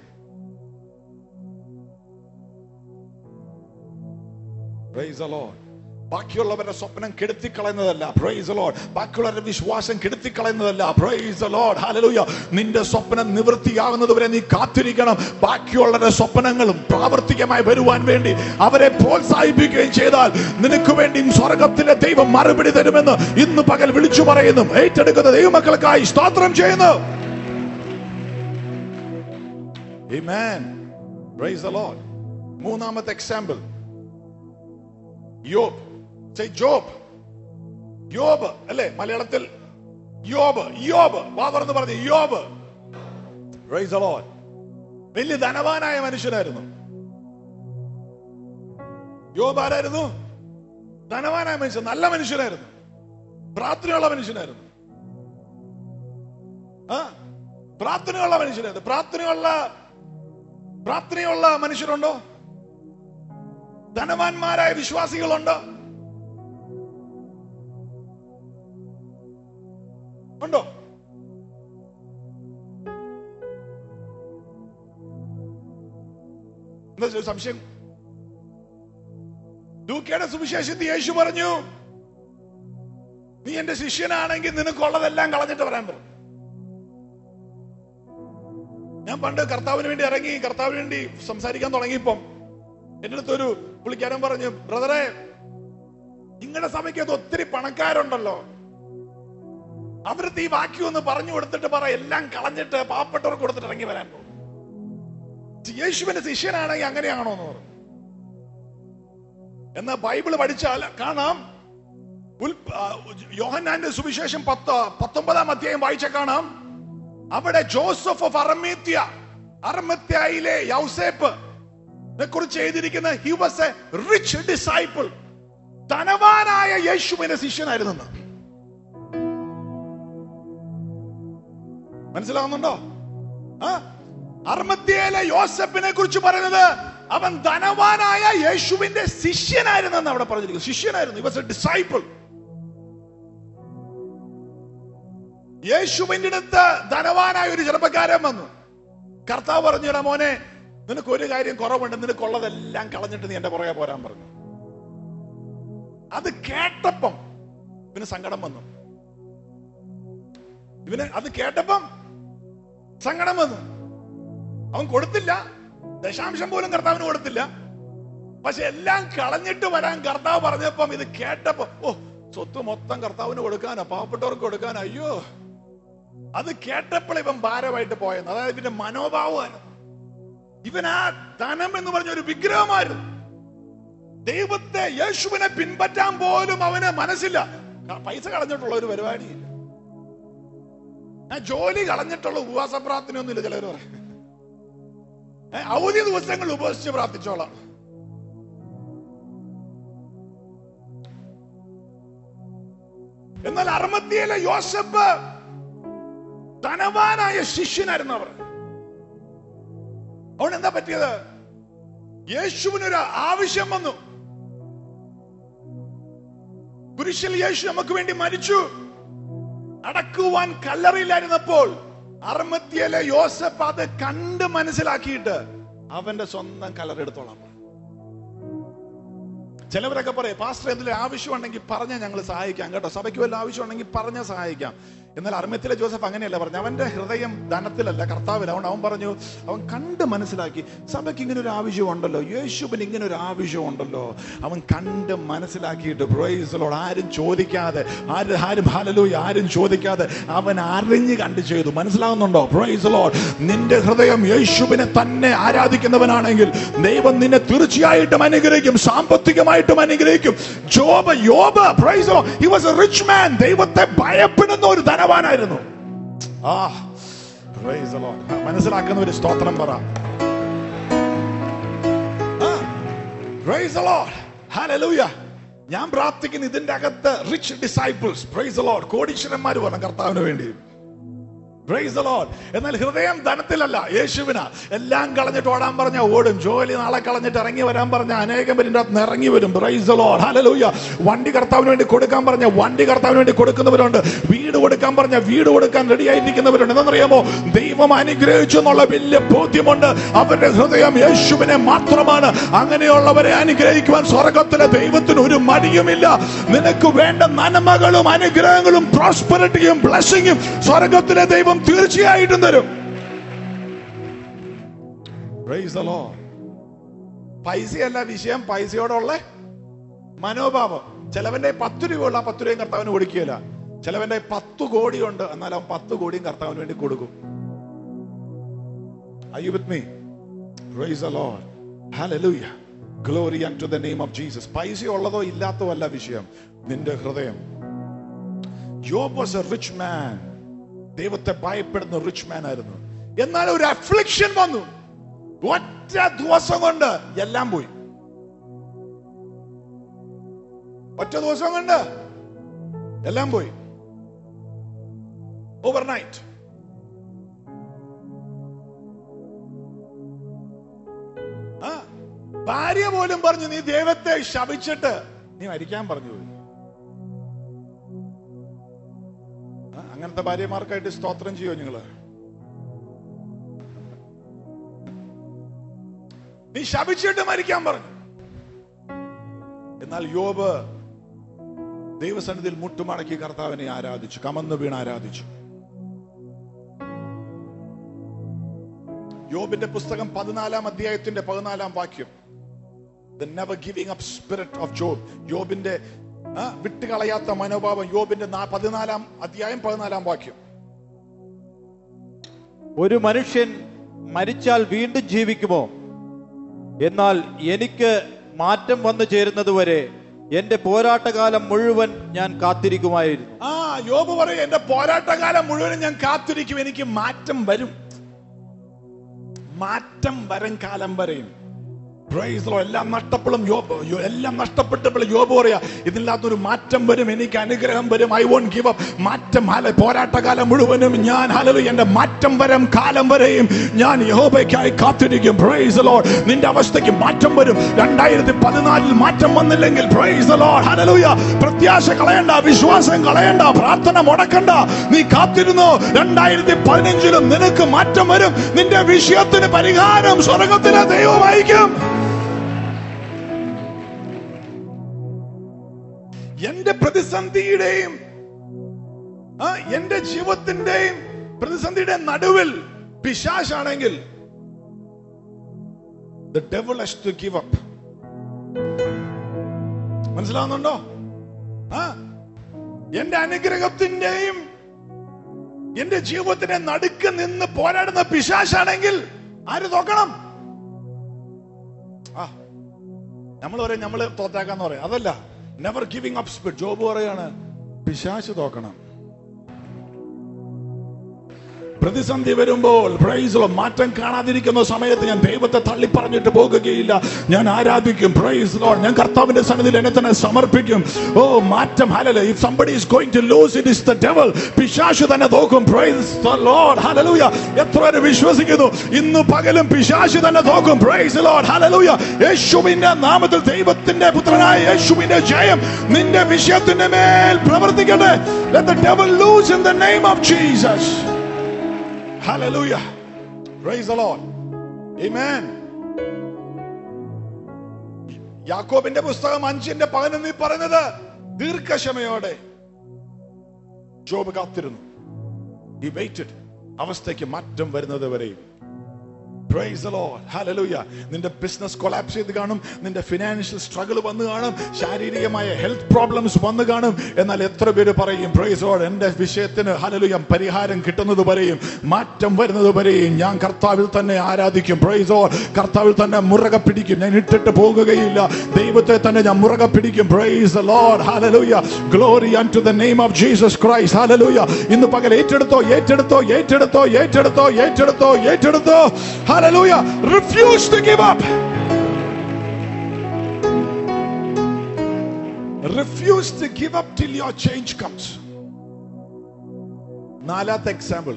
A: Praise the Lord. ബാക്കിയുള്ളവരുടെ സ്വപ്നം കെടുത്തിക്കളയുന്നതല്ല പ്രൈസ് ലോഡ് ബാക്കിയുള്ളവരുടെ വിശ്വാസം കെടുത്തിക്കളയുന്നതല്ല പ്രൈസ് ലോഡ് ഹല്ലേലൂയ നിന്റെ സ്വപ്നം നിവൃത്തിയാകുന്നത് വരെ നീ കാത്തിരിക്കണം ബാക്കിയുള്ളവരുടെ സ്വപ്നങ്ങളും പ്രാവർത്തികമായി വരുവാൻ വേണ്ടി അവരെ പ്രോത്സാഹിപ്പിക്കുകയും ചെയ്താൽ നിനക്ക് വേണ്ടി സ്വർഗത്തിലെ ദൈവം മറുപടി തരുമെന്ന് ഇന്ന് പകൽ വിളിച്ചു പറയുന്നു ഏറ്റെടുക്കുന്ന ദൈവമക്കൾക്കായി സ്തോത്രം ചെയ്യുന്നു Amen. Praise the Lord. മൂന്നാമത്തെ example Yob Say Job Yob അല്ലേ മലയാളത്തിൽ യോബ് യോബ് വാ തുറന്ന് പറഞ്ഞു യോബ് Praise the Lord. വലിയ ധനവാനായ മനുഷ്യനായിരുന്നു യോബ് ആരായിരുന്നു ധനവാനായ മനുഷ്യൻ നല്ല മനുഷ്യനായിരുന്നു പ്രാർത്ഥനയുള്ള മനുഷ്യനായിരുന്നു ആ പ്രാർത്ഥനയുള്ള മനുഷ്യനായിരുന്നു പ്രാർത്ഥനയുള്ള പ്രാർത്ഥനയുള്ള മനുഷ്യരുണ്ടോ ധനവാന്മാരായ വിശ്വാസികളുണ്ടോ ഉണ്ടോ എന്താ ഒരു സംശയം ലൂക്കയുടെ സുവിശേഷത്തിൽ യേശു പറഞ്ഞു നീ എന്റെ ശിഷ്യനാണെങ്കിൽ നിനക്കുള്ളതെല്ലാം കളഞ്ഞിട്ട് വരാൻ പറഞ്ഞു ഞാൻ പണ്ട് കർത്താവിന് വേണ്ടി ഇറങ്ങി കർത്താവിന് വേണ്ടി സംസാരിക്കാൻ തുടങ്ങിയപ്പം എന്റെ അടുത്തൊരു പുള്ളിക്കാരൻ പറഞ്ഞു ബ്രദറെ നിങ്ങളുടെ സഭയ്ക്കകത്ത് ഒത്തിരി പണക്കാരുണ്ടല്ലോ അവർക്ക് ഈ വാക്യം ഒന്ന് പറഞ്ഞു കൊടുത്തിട്ട് പറ എല്ലാം കളഞ്ഞിട്ട് പാവപ്പെട്ടവർക്ക് കൊടുത്തിട്ട് ഇറങ്ങി വരാൻ പോകും യേശുവിന്റെ ശിഷ്യനാണെങ്കിൽ അങ്ങനെയാണോ എന്ന് പറഞ്ഞു എന്നാ ബൈബിള് പഠിച്ചാൽ കാണാം ഉൽ- ആ, യോഹന്നാന്റെ സുവിശേഷം പത്ത് പത്തൊമ്പതാം അധ്യായം വായിച്ച കാണാം അവിടെ ജോസഫ് ഓഫ് അറമേത്യ അറമത്യായിലെ യൗസേപ്പ് കുറിച്ച് എഴുതിയിരിക്കുന്ന he was a rich disciple ധനവാനായ യേശുവിന്റെ ശിഷ്യനായിരുന്നു മനസ്സിലാവുന്നുണ്ടോ ആ അർമത്യയിലെ യോസഫിനെ കുറിച്ച് പറയുന്നത് അവൻ ധനവാനായ യേശുവിന്റെ ശിഷ്യനായിരുന്നെന്ന് അവിടെ പറഞ്ഞിരിക്കുന്നു ശിഷ്യനായിരുന്നു ഇവസ് എ ഡിസൈപ്പിൾ യേശുവിന്റെ അടുത്ത് ധനവാനായ ഒരു ചെറുപ്പക്കാരൻ വന്നു കർത്താവ് പറഞ്ഞിടാ മോനെ നിനക്ക് ഒരു കാര്യം കുറവുണ്ട് നിനക്കുള്ളതെല്ലാം കളഞ്ഞിട്ട് നീ എന്റെ പുറകെ പോരാൻ പറഞ്ഞു അത് കേട്ടപ്പം ഇവന് സങ്കടം വന്നു ഇവന് അത് കേട്ടപ്പം സങ്കടം വന്നു അവൻ കൊടുത്തില്ല ദശാംശം പോലും കർത്താവിന് കൊടുത്തില്ല പക്ഷെ എല്ലാം കളഞ്ഞിട്ട് വരാൻ കർത്താവ് പറഞ്ഞപ്പം ഇത് കേട്ടപ്പോ ഓ സ്വത്ത് മൊത്തം കർത്താവിന് കൊടുക്കാനോ പാവപ്പെട്ടവർക്ക് കൊടുക്കാനോ അയ്യോ അത് കേട്ടപ്പോൾ ഇവൻ ഭാരമായിട്ട് പോയെന്ന് അതായത് ഇവന്റെ മനോഭാവമാണ് ഇവൻ ആ ധനം എന്ന് പറഞ്ഞ ഒരു വിഗ്രഹമായിരുന്നു ദൈവത്തെ യേശുവിനെ പിൻപറ്റാൻ പോലും അവന് മനസ്സില്ല ക- പൈസ കളഞ്ഞിട്ടുള്ള ഒരു പരിപാടിയില്ല ആ ജോലി കളഞ്ഞിട്ടുള്ള ഉപവാസ പ്രാർത്ഥനയൊന്നുമില്ല ചിലർ പറയും ഏ, അവധി ദിവസങ്ങൾ ഉപവസിച്ച് പ്രാർത്ഥിച്ചോളാം എന്നാൽ അർമത്തിയിലെ യോസഫ് ധനവാനായ ശിഷ്യനായിരുന്നു അവർ അവൻ എന്താ പറ്റിയത് യേശുവിനൊരു ആവശ്യം വന്നു കുരിശിൽ യേശു നമുക്ക് വേണ്ടി മരിച്ചു അടക്കുവാൻ കല്ലറിയില്ലായിരുന്നപ്പോൾ അർമത്തിയിലെ യോസഫ് അത് കണ്ട് മനസ്സിലാക്കിയിട്ട് അവന്റെ സ്വന്തം കലറെടുത്തോളാം പറഞ്ഞു. ചിലവരൊക്കെ പറയും പാസ്റ്റർ എന്തെങ്കിലും ആവശ്യമുണ്ടെങ്കിൽ പറഞ്ഞാൽ ഞങ്ങൾ സഹായിക്കാം കേട്ടോ സഭയ്ക്ക് വല്ല ആവശ്യമുണ്ടെങ്കിൽ പറഞ്ഞാൽ സഹായിക്കാം എന്നാൽ അർമ്മത്തിലെ ജോസഫ് അങ്ങനെയല്ല പറഞ്ഞു അവന്റെ ഹൃദയം ധനത്തിലല്ല കർത്താവിൽ അതുകൊണ്ട് അവൻ പറഞ്ഞു അവൻ കണ്ട് മനസ്സിലാക്കി സഭയ്ക്ക് ഇങ്ങനെ ഒരു ആവശ്യമുണ്ടല്ലോ യേശുവിന് ഇങ്ങനെ ഒരു ആവശ്യമുണ്ടല്ലോ അവൻ കണ്ട് മനസ്സിലാക്കിയിട്ട് പ്രൈസലോട് ആരും ചോദിക്കാതെ ആരും ആരും ഹലലൂയ ആരും ചോദിക്കാതെ അവൻ അറിഞ്ഞ് കണ്ട് ചെയ്തു മനസ്സിലാകുന്നുണ്ടോ പ്രൈസലോട് നിന്റെ ഹൃദയം യേശുവിനെ തന്നെ ആരാധിക്കുന്നവനാണെങ്കിൽ ദൈവം നിന്നെ തീർച്ചയായിട്ടും അനുഗ്രഹിക്കും സാമ്പത്തികമായിട്ടും അനുഗ്രഹിക്കും Job Yob praise Lord he was a rich man ദൈവത്തെ ഭയപ്പെടുന്ന ഒരു ധനവാനായിരുന്നു ആ praise the Lord. മനസ്സിലാക്കുന്ന ഒരു സ്തോത്രം പറ ആ, praise the Lord. Hallelujah. ഞാൻ പ്രാർത്ഥിക്കുന്ന ഇതിന്റെ അകത്ത് റിച്ച് ഡിസൈപ്പിൾസ് പ്രൈസ് ലോഡ് കോടീശ്വരന്മാർ പറഞ്ഞു കർത്താവിന് വേണ്ടി Praise the Lord. എന്നാൽ ഹൃദയം ധനത്തിലല്ല യേശുവിന എല്ലാം കളഞ്ഞിട്ട് ഓടാൻ പറഞ്ഞ ഓടും ജോലി നാളെ കളഞ്ഞിട്ട് ഇറങ്ങി വരാൻ പറഞ്ഞ അനേകം പേരിന്റെ അകത്ത് ഇറങ്ങി വരും പ്രൈസ് ലോഡ് ഹലലൂയ വണ്ടി കർത്താവിന് വേണ്ടി കൊടുക്കാൻ പറഞ്ഞ വണ്ടി കർത്താവിന് വേണ്ടി കൊടുക്കുന്നവരുണ്ട് വീട് കൊടുക്കാൻ പറഞ്ഞ വീട് കൊടുക്കാൻ റെഡി ആയിരിക്കുന്നവരുണ്ട് എന്തെന്നറിയാമോ ദൈവം അനുഗ്രഹിച്ചു എന്നുള്ള വലിയ ബോധ്യമുണ്ട് അവരുടെ ഹൃദയം യേശുവിനെ മാത്രമാണ് അങ്ങനെയുള്ളവരെ അനുഗ്രഹിക്കുവാൻ സ്വർഗത്തിലെ ദൈവത്തിന് ഒരു മടിയുമില്ല നിനക്ക് വേണ്ട നന്മകളും അനുഗ്രഹങ്ങളും പ്രോസ്പെറിറ്റിയും ബ്ലെസ്സിങ്ങും സ്വർഗത്തിലെ ദൈവം തീർച്ചയായിട്ടും തരും Praise the Lord. പൈസയല്ല വിഷയം പൈസയോടുള്ള മനോഭാവം ചിലവന്റെ പത്ത് രൂപയുള്ള ആ പത്ത് രൂപയും കർത്താവിന് കൊടുക്കുകയില്ല ചിലവന്റെ പത്ത് കോടിയുണ്ട് എന്നാൽ അവൻ പത്ത് കോടിയും കർത്താവിന് വേണ്ടി കൊടുക്കും Are you with me? Praise the Lord. Hallelujah. Glory unto the name of Jesus. പൈസ ഉള്ളതോ ഇല്ലാത്തോ അല്ല വിഷയം നിന്റെ ഹൃദയം Job was a rich man. ദൈവത്തെ ഭയപ്പെടുന്ന റിച്ച് മാൻ ആയിരുന്നു എന്നാൽ ഒരു അഫ്ലിക്ഷൻ വന്നു ഒറ്റ ദിവസം കൊണ്ട് എല്ലാം പോയി ഒറ്റ ദിവസം കൊണ്ട് എല്ലാം പോയി ഓവർനൈറ്റ് ഭാര്യ പോലും പറഞ്ഞു നീ ദൈവത്തെ ശപിച്ചിട്ട് നീ മരിക്കാൻ പറഞ്ഞു പോയി ആ, അങ്ങനത്തെ ഭാര്യമാർക്കായിട്ട് സ്തോത്രം ചെയ്യോ നിങ്ങള് നീ ശപിച്ചിട്ട് മരിക്കാൻ പറഞ്ഞു എന്നാൽ യോബ് ദൈവസന്നിധിയിൽ മുട്ടുമടക്കി കർത്താവിനെ ആരാധിച്ചു കമന്ന് വീണ് ആരാധിച്ചു യോബിന്റെ പുസ്തകം പതിനാലാം അധ്യായത്തിന്റെ പതിനാലാം വാക്യം the never giving up spirit of Job യോബിന്റെ ആ, വിട്ടുകളയാത്ത മനോഭാവം യോബിന്റെ നാ- പതിനാലാം അധ്യായം പതിനാലാം വാക്യം
B: ഒരു മനുഷ്യൻ മരിച്ചാൽ വീണ്ടും ജീവിക്കുമോ എന്നാൽ എനിക്ക് മാറ്റം വന്നു ചേരുന്നതുവരെ എന്റെ പോരാട്ടകാലം മുഴുവൻ ഞാൻ കാത്തിരിക്കുമായിരുന്നു
A: ആ യോബ് പറയും എന്റെ പോരാട്ടകാലം മുഴുവനും ഞാൻ കാത്തിരിക്കും എനിക്ക് മാറ്റം വരും മാറ്റം വരും കാലം വരെയും Praise the Lord. എല്ലാം നഷ്ടപ്പെടും യോബ് യോ- എല്ലാം നഷ്ടപ്പെട്ടപ്പോൾ യോബ് പറയാ ഇതില്ലാത്തൊരു മാറ്റം വരും എനിക്ക് അനുഗ്രഹം വരും ഐ വോണ്ട് ഗിവ് അപ്പ് മാറ്റം ഹാല പോരാട്ടകാലം മുഴുവനും ഞാൻ ഹലലു എന്റെ മാറ്റം വരും കാലം വരെയും ഞാൻ യഹോബയ്ക്കായി കാത്തിരിക്കും പ്രൈസ് ലോഡ് നിന്റെ അവസ്ഥയ്ക്ക് മാറ്റം വരും രണ്ടായിരത്തി പതിനാലിൽ മാറ്റം വന്നില്ലെങ്കിൽ പ്രൈസ് ലോഡ് ഹലലുയ പ്രത്യാശ കളയണ്ട വിശ്വാസം കളയണ്ട പ്രാർത്ഥന മുടക്കണ്ട നീ കാത്തിരുന്നു രണ്ടായിരത്തി പതിനഞ്ചിലും നിനക്ക് മാറ്റം വരും നിന്റെ വിഷയത്തിന് പരിഹാരം സ്വർഗത്തിലെ ദൈവമായിരിക്കും എന്റെ പ്രതിസന്ധിയുടെയും ആ, എന്റെ ജീവിതത്തിന്റെയും പ്രതിസന്ധിയുടെ നടുവിൽ പിശാശാണെങ്കിൽ the devil has to give up മനസ്സിലാവുന്നുണ്ടോ ആ എന്റെ അനുഗ്രഹത്തിന്റെയും എന്റെ ജീവിതത്തിന്റെ നടുക്ക് നിന്ന് പോരാടുന്ന പിശാശാണെങ്കിൽ ആര് തോക്കണം ആ നമ്മൾ പറയും നമ്മള് തോറ്റാക്കാന്ന് പറയും അതല്ല never giving up spirit Job പറയാണ് പിശാശ് തോക്കണം പ്രതിസന്ധി വരുമ്പോൾ praise the Lord, മാറ്റം കാണാതിരിക്കുന്ന സമയത്ത് ഞാൻ ദൈവത്തെ തള്ളി പറഞ്ഞിട്ട് പോകുകയില്ല ഞാൻ ആരാധിക്കും പ്രൈസ് ലോഡ് ഞാൻ കർത്താവിന്റെ സന്നിധിയിൽ എന്നെ തന്നെ സമർപ്പിക്കും ഓ മാറ്റം hallelujah if somebody is going to lose it is the devil പിശാശ് തന്നെ തോക്കും പ്രൈസ് ദ ലോർഡ് ഹല്ലേലൂയ എത്ര പേര് വിശ്വസിക്കുന്നു ഇന്ന് പകലും പിശാശ് തന്നെ തോക്കും പ്രൈസ് ലോർഡ് ഹല്ലേലൂയ യേശുവിന്റെ നാമത്തിൽ ദൈവത്തിന്റെ പുത്രനായ യേശുവിന്റെ ജയം നിന്റെ വിഷയത്തിന്റെ മേൽ പ്രവർത്തിക്കട്ടെ let the devil lose in the name of jesus hallelujah praise the lord amen യാക്കോബിന്റെ പുസ്തകം അഞ്ചിന്റെ പതിനൊന്നിൽ പറയുന്നത് ദീർഘക്ഷമയോടെ ജോബ് കാത്തിരുന്നു ഈ വെയിറ്റഡ് അവസ്ഥയ്ക്ക് മാറ്റം വരുന്നത് വരെയും Praise the Lord. Hallelujah. നിന്റെ ബിസിനസ് കൊളാപ്സ് ചെയ്ത് കാണും നിന്റെ ഫിനാൻഷ്യൽ സ്ട്രഗിൾ വന്നു കാണും ശാരീരികമായ ഹെൽത്ത് പ്രോബ്ലംസ് വന്നു കാണും എന്നാൽ എത്ര പേര് പറയും പ്രൈസ് ലോഡ് എന്റെ വിഷയത്തിന് ഹലലുയ പരിഹാരം കിട്ടുന്നത് വരെയും മാറ്റം വരുന്നത് വരെയും ഞാൻ കർത്താവിൽ തന്നെ ആരാധിക്കും പ്രൈസ് ലോഡ് കർത്താവിൽ തന്നെ മുറകെ പിടിക്കും ഞാൻ ഇട്ടിട്ട് പോകുകയില്ല ദൈവത്തെ തന്നെ ഞാൻ മുറകെ പിടിക്കും praise Lord hallelujah glory unto the name of Jesus Christ hallelujah ഇന്ന് പകൽ ഏറ്റെടുത്തോ ഏറ്റെടുത്തോ ഏറ്റെടുത്തോ ഏറ്റെടുത്തോ ഏറ്റെടുത്തോ ഏറ്റെടുത്തോ hallelujah refuse to give up refuse to give up till your change comes നാലാമത്തെ എക്സാമ്പിൾ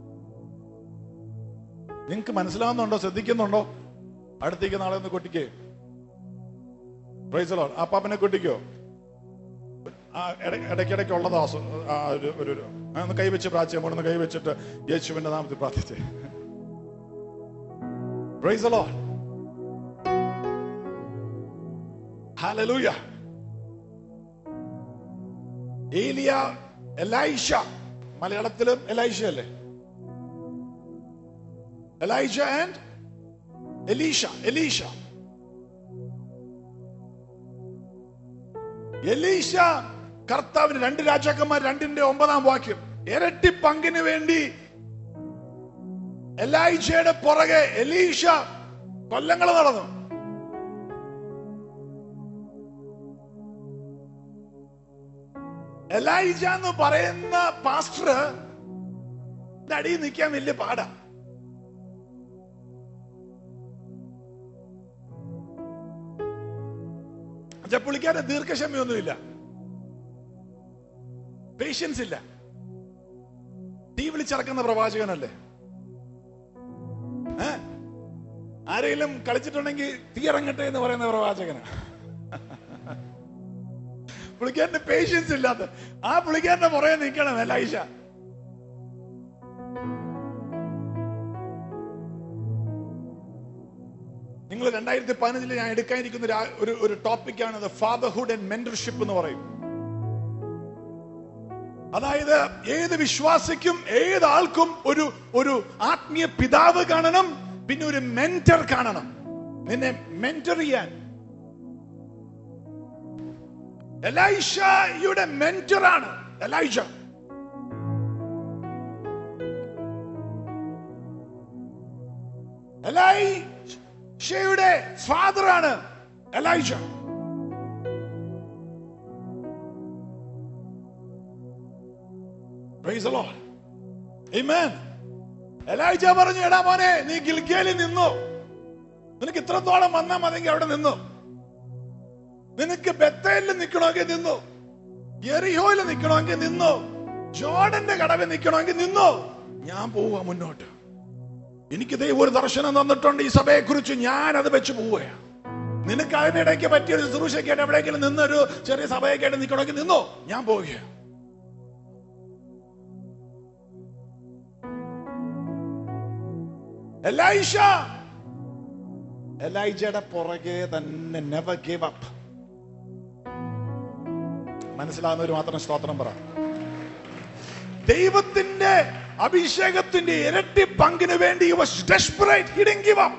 A: നിങ്ങൾക്ക് മനസ്സിലാവുന്നുണ്ടോ ശ്രദ്ധിക്കുന്നുണ്ടോ അടുത്തേക്ക് നാളെ ഒന്ന് കൊട്ടിക്കേ പ്രൈസ് ലോർഡ് ആ പാപ്പനെ കൊട്ടിക്കോ ആ ഇട- ഇടയ്ക്കിടയ്ക്ക് ഉള്ളതാ സു- ആ ഒരു ഒരു ഒരു- ആ ഒന്ന് കൈവച്ച് പ്രാച്യം ഒന്ന് കൈവച്ചിട്ട് യേശുവിന്റെ നാമത്തിൽ പ്രാർത്ഥിച്ചേ praise Lord hallelujah Eliya Elisha മലയാളത്തിലും എലൈഷ അല്ലേ എലൈഷ ആൻഡ് എലീഷ എലീഷ എലീഷ കർത്താവിന് രണ്ട് രാജാക്കന്മാർ രണ്ടിന്റെ ഒമ്പതാം വാക്യം ഇരട്ടി പങ്കിന് വേണ്ടി എലൈഷയുടെ പുറകെ എലീഷ കൊല്ലങ്ങൾ നടന്നു എലൈജ എന്ന് പറയുന്ന പാസ്റ്റർ അടിയിൽ നിൽക്കാൻ വലിയ പാടാ പക്ഷെ പുള്ളിക്കാരൻ ദീർഘക്ഷമയൊന്നുമില്ല പേഷ്യൻസ് ഇല്ല തീ വിളിച്ചിറക്കുന്ന പ്രവാചകനല്ലേ ഏ? ആരെങ്കിലും കളിച്ചിട്ടുണ്ടെങ്കിൽ തീ ഇറങ്ങട്ടെ എന്ന് പറയുന്ന പ്രവാചകന പുള്ളിക്കാരന്റെ പേഷ്യൻസ് ഇല്ലാത്ത ആ പുള്ളിക്കാരന്റെ പുറകെ നിൽക്കണം എലൈഷ നിങ്ങൾ രണ്ടായിരത്തി പതിനഞ്ചില് ഞാൻ എടുക്കാനിരിക്കുന്ന ഒരു ആ- ഒരു ഒരു ടോപ്പിക്കാണ് ഫാദർഹുഡ് ആൻഡ് മെന്റർഷിപ്പ് എന്ന് പറയും അതായത് ഏത് വിശ്വാസിക്കും ഏത് ആൾക്കും ഒരു ഒരു ആത്മീയ പിതാവ് കാണണം പിന്നെ ഒരു മെന്റർ കാണണം നിന്നെ മെന്റർ ചെയ്യാൻ എലൈഷയുടെ മെന്ററാണ് എലൈഷ എലൈഷയുടെ ഫാദറാണ് Elisha Praise the Lord. Amen. Elijah പറഞ്ഞു എടാ മോനെ നീ ഗിൽഗേലിൽ നിന്നു നിനക്ക് ഇത്രത്തോളം വന്നാ മതിയെങ്കിൽ അവിടെ നിന്നു നിനക്ക് ബത്തേലിൽ നിൽക്കണമെങ്കിൽ നിന്നു എറിഹോയിൽ നിൽക്കണമെങ്കിൽ നിന്നു ജോർഡന്റെ കടവിൽ നിൽക്കണമെങ്കിൽ നിന്നു ഞാൻ പോവുക മുന്നോട്ട് എനിക്ക് ദൈവം ഒരു ദർശനം തന്നിട്ടുണ്ട് ഈ സഭയെ കുറിച്ച് ഞാൻ അത് വെച്ച് പോവുകയാണ് നിനക്ക് അതിനിടയ്ക്ക് പറ്റിയ ഒരു ശുശ്രൂഷയ്ക്കായിട്ട് എവിടെയെങ്കിലും നിന്നൊരു ചെറിയ സഭയൊക്കെയായിട്ട് നിൽക്കണമെങ്കിൽ നിന്നോ ഞാൻ പോവുകയാണ് എലൈഷ എലൈജയുടെ പുറകെ തന്നെ നെവർ ഗിവ് അപ്പ് മനസ്സിലാകുന്നവർ മാത്രം സ്തോത്രം പറ ദൈവത്തിന്റെ അഭിഷേകത്തിന്റെ ഇരട്ടി പങ്കിന് വേണ്ടി he was desperate he didn't give up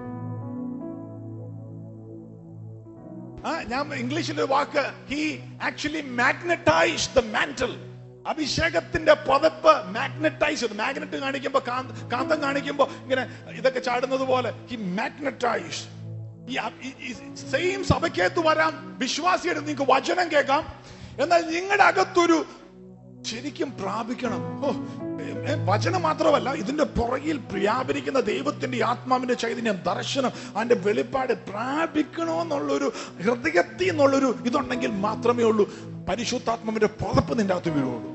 A: ആ ഞാൻ ഇംഗ്ലീഷിൽ ഒരു വാക്ക് he actually magnetize the mantle അഭിഷേകത്തിന്റെ പുതപ്പ് മാഗ്നറ്റൈസ് ചെയ്തു മാഗ്നറ്റ് കാണിക്കുമ്പോ കാന്ത- കാന്തം കാണിക്കുമ്പോ ഇങ്ങനെ ഇതൊക്കെ ചാടുന്നത് പോലെ ഹി മാഗ്നറ്റൈസ് ഈ സെയിം സഭയ്ക്കകത്ത് വരാം വിശ്വാസിയുടെ നിങ്ങൾക്ക് വചനം കേൾക്കാം എന്നാൽ നിങ്ങളുടെ അകത്തൊരു ശരിക്കും പ്രാപിക്കണം ഓ ഏ, ഏ, വചനം മാത്രമല്ല ഇതിന്റെ പുറകിൽ വ്യാപരിക്കുന്ന ദൈവത്തിന്റെ ആത്മാവിന്റെ ചൈതന്യം ദർശനം അതിന്റെ വെളിപ്പാട് പ്രാപിക്കണമെന്നുള്ളൊരു ഹൃദയത്തിൽ നിന്നുള്ളൊരു ഇതുണ്ടെങ്കിൽ മാത്രമേ ഉള്ളൂ പരിശുദ്ധാത്മാവിന്റെ പുതപ്പ് നിന്റെ അകത്ത് വീഴുള്ളൂ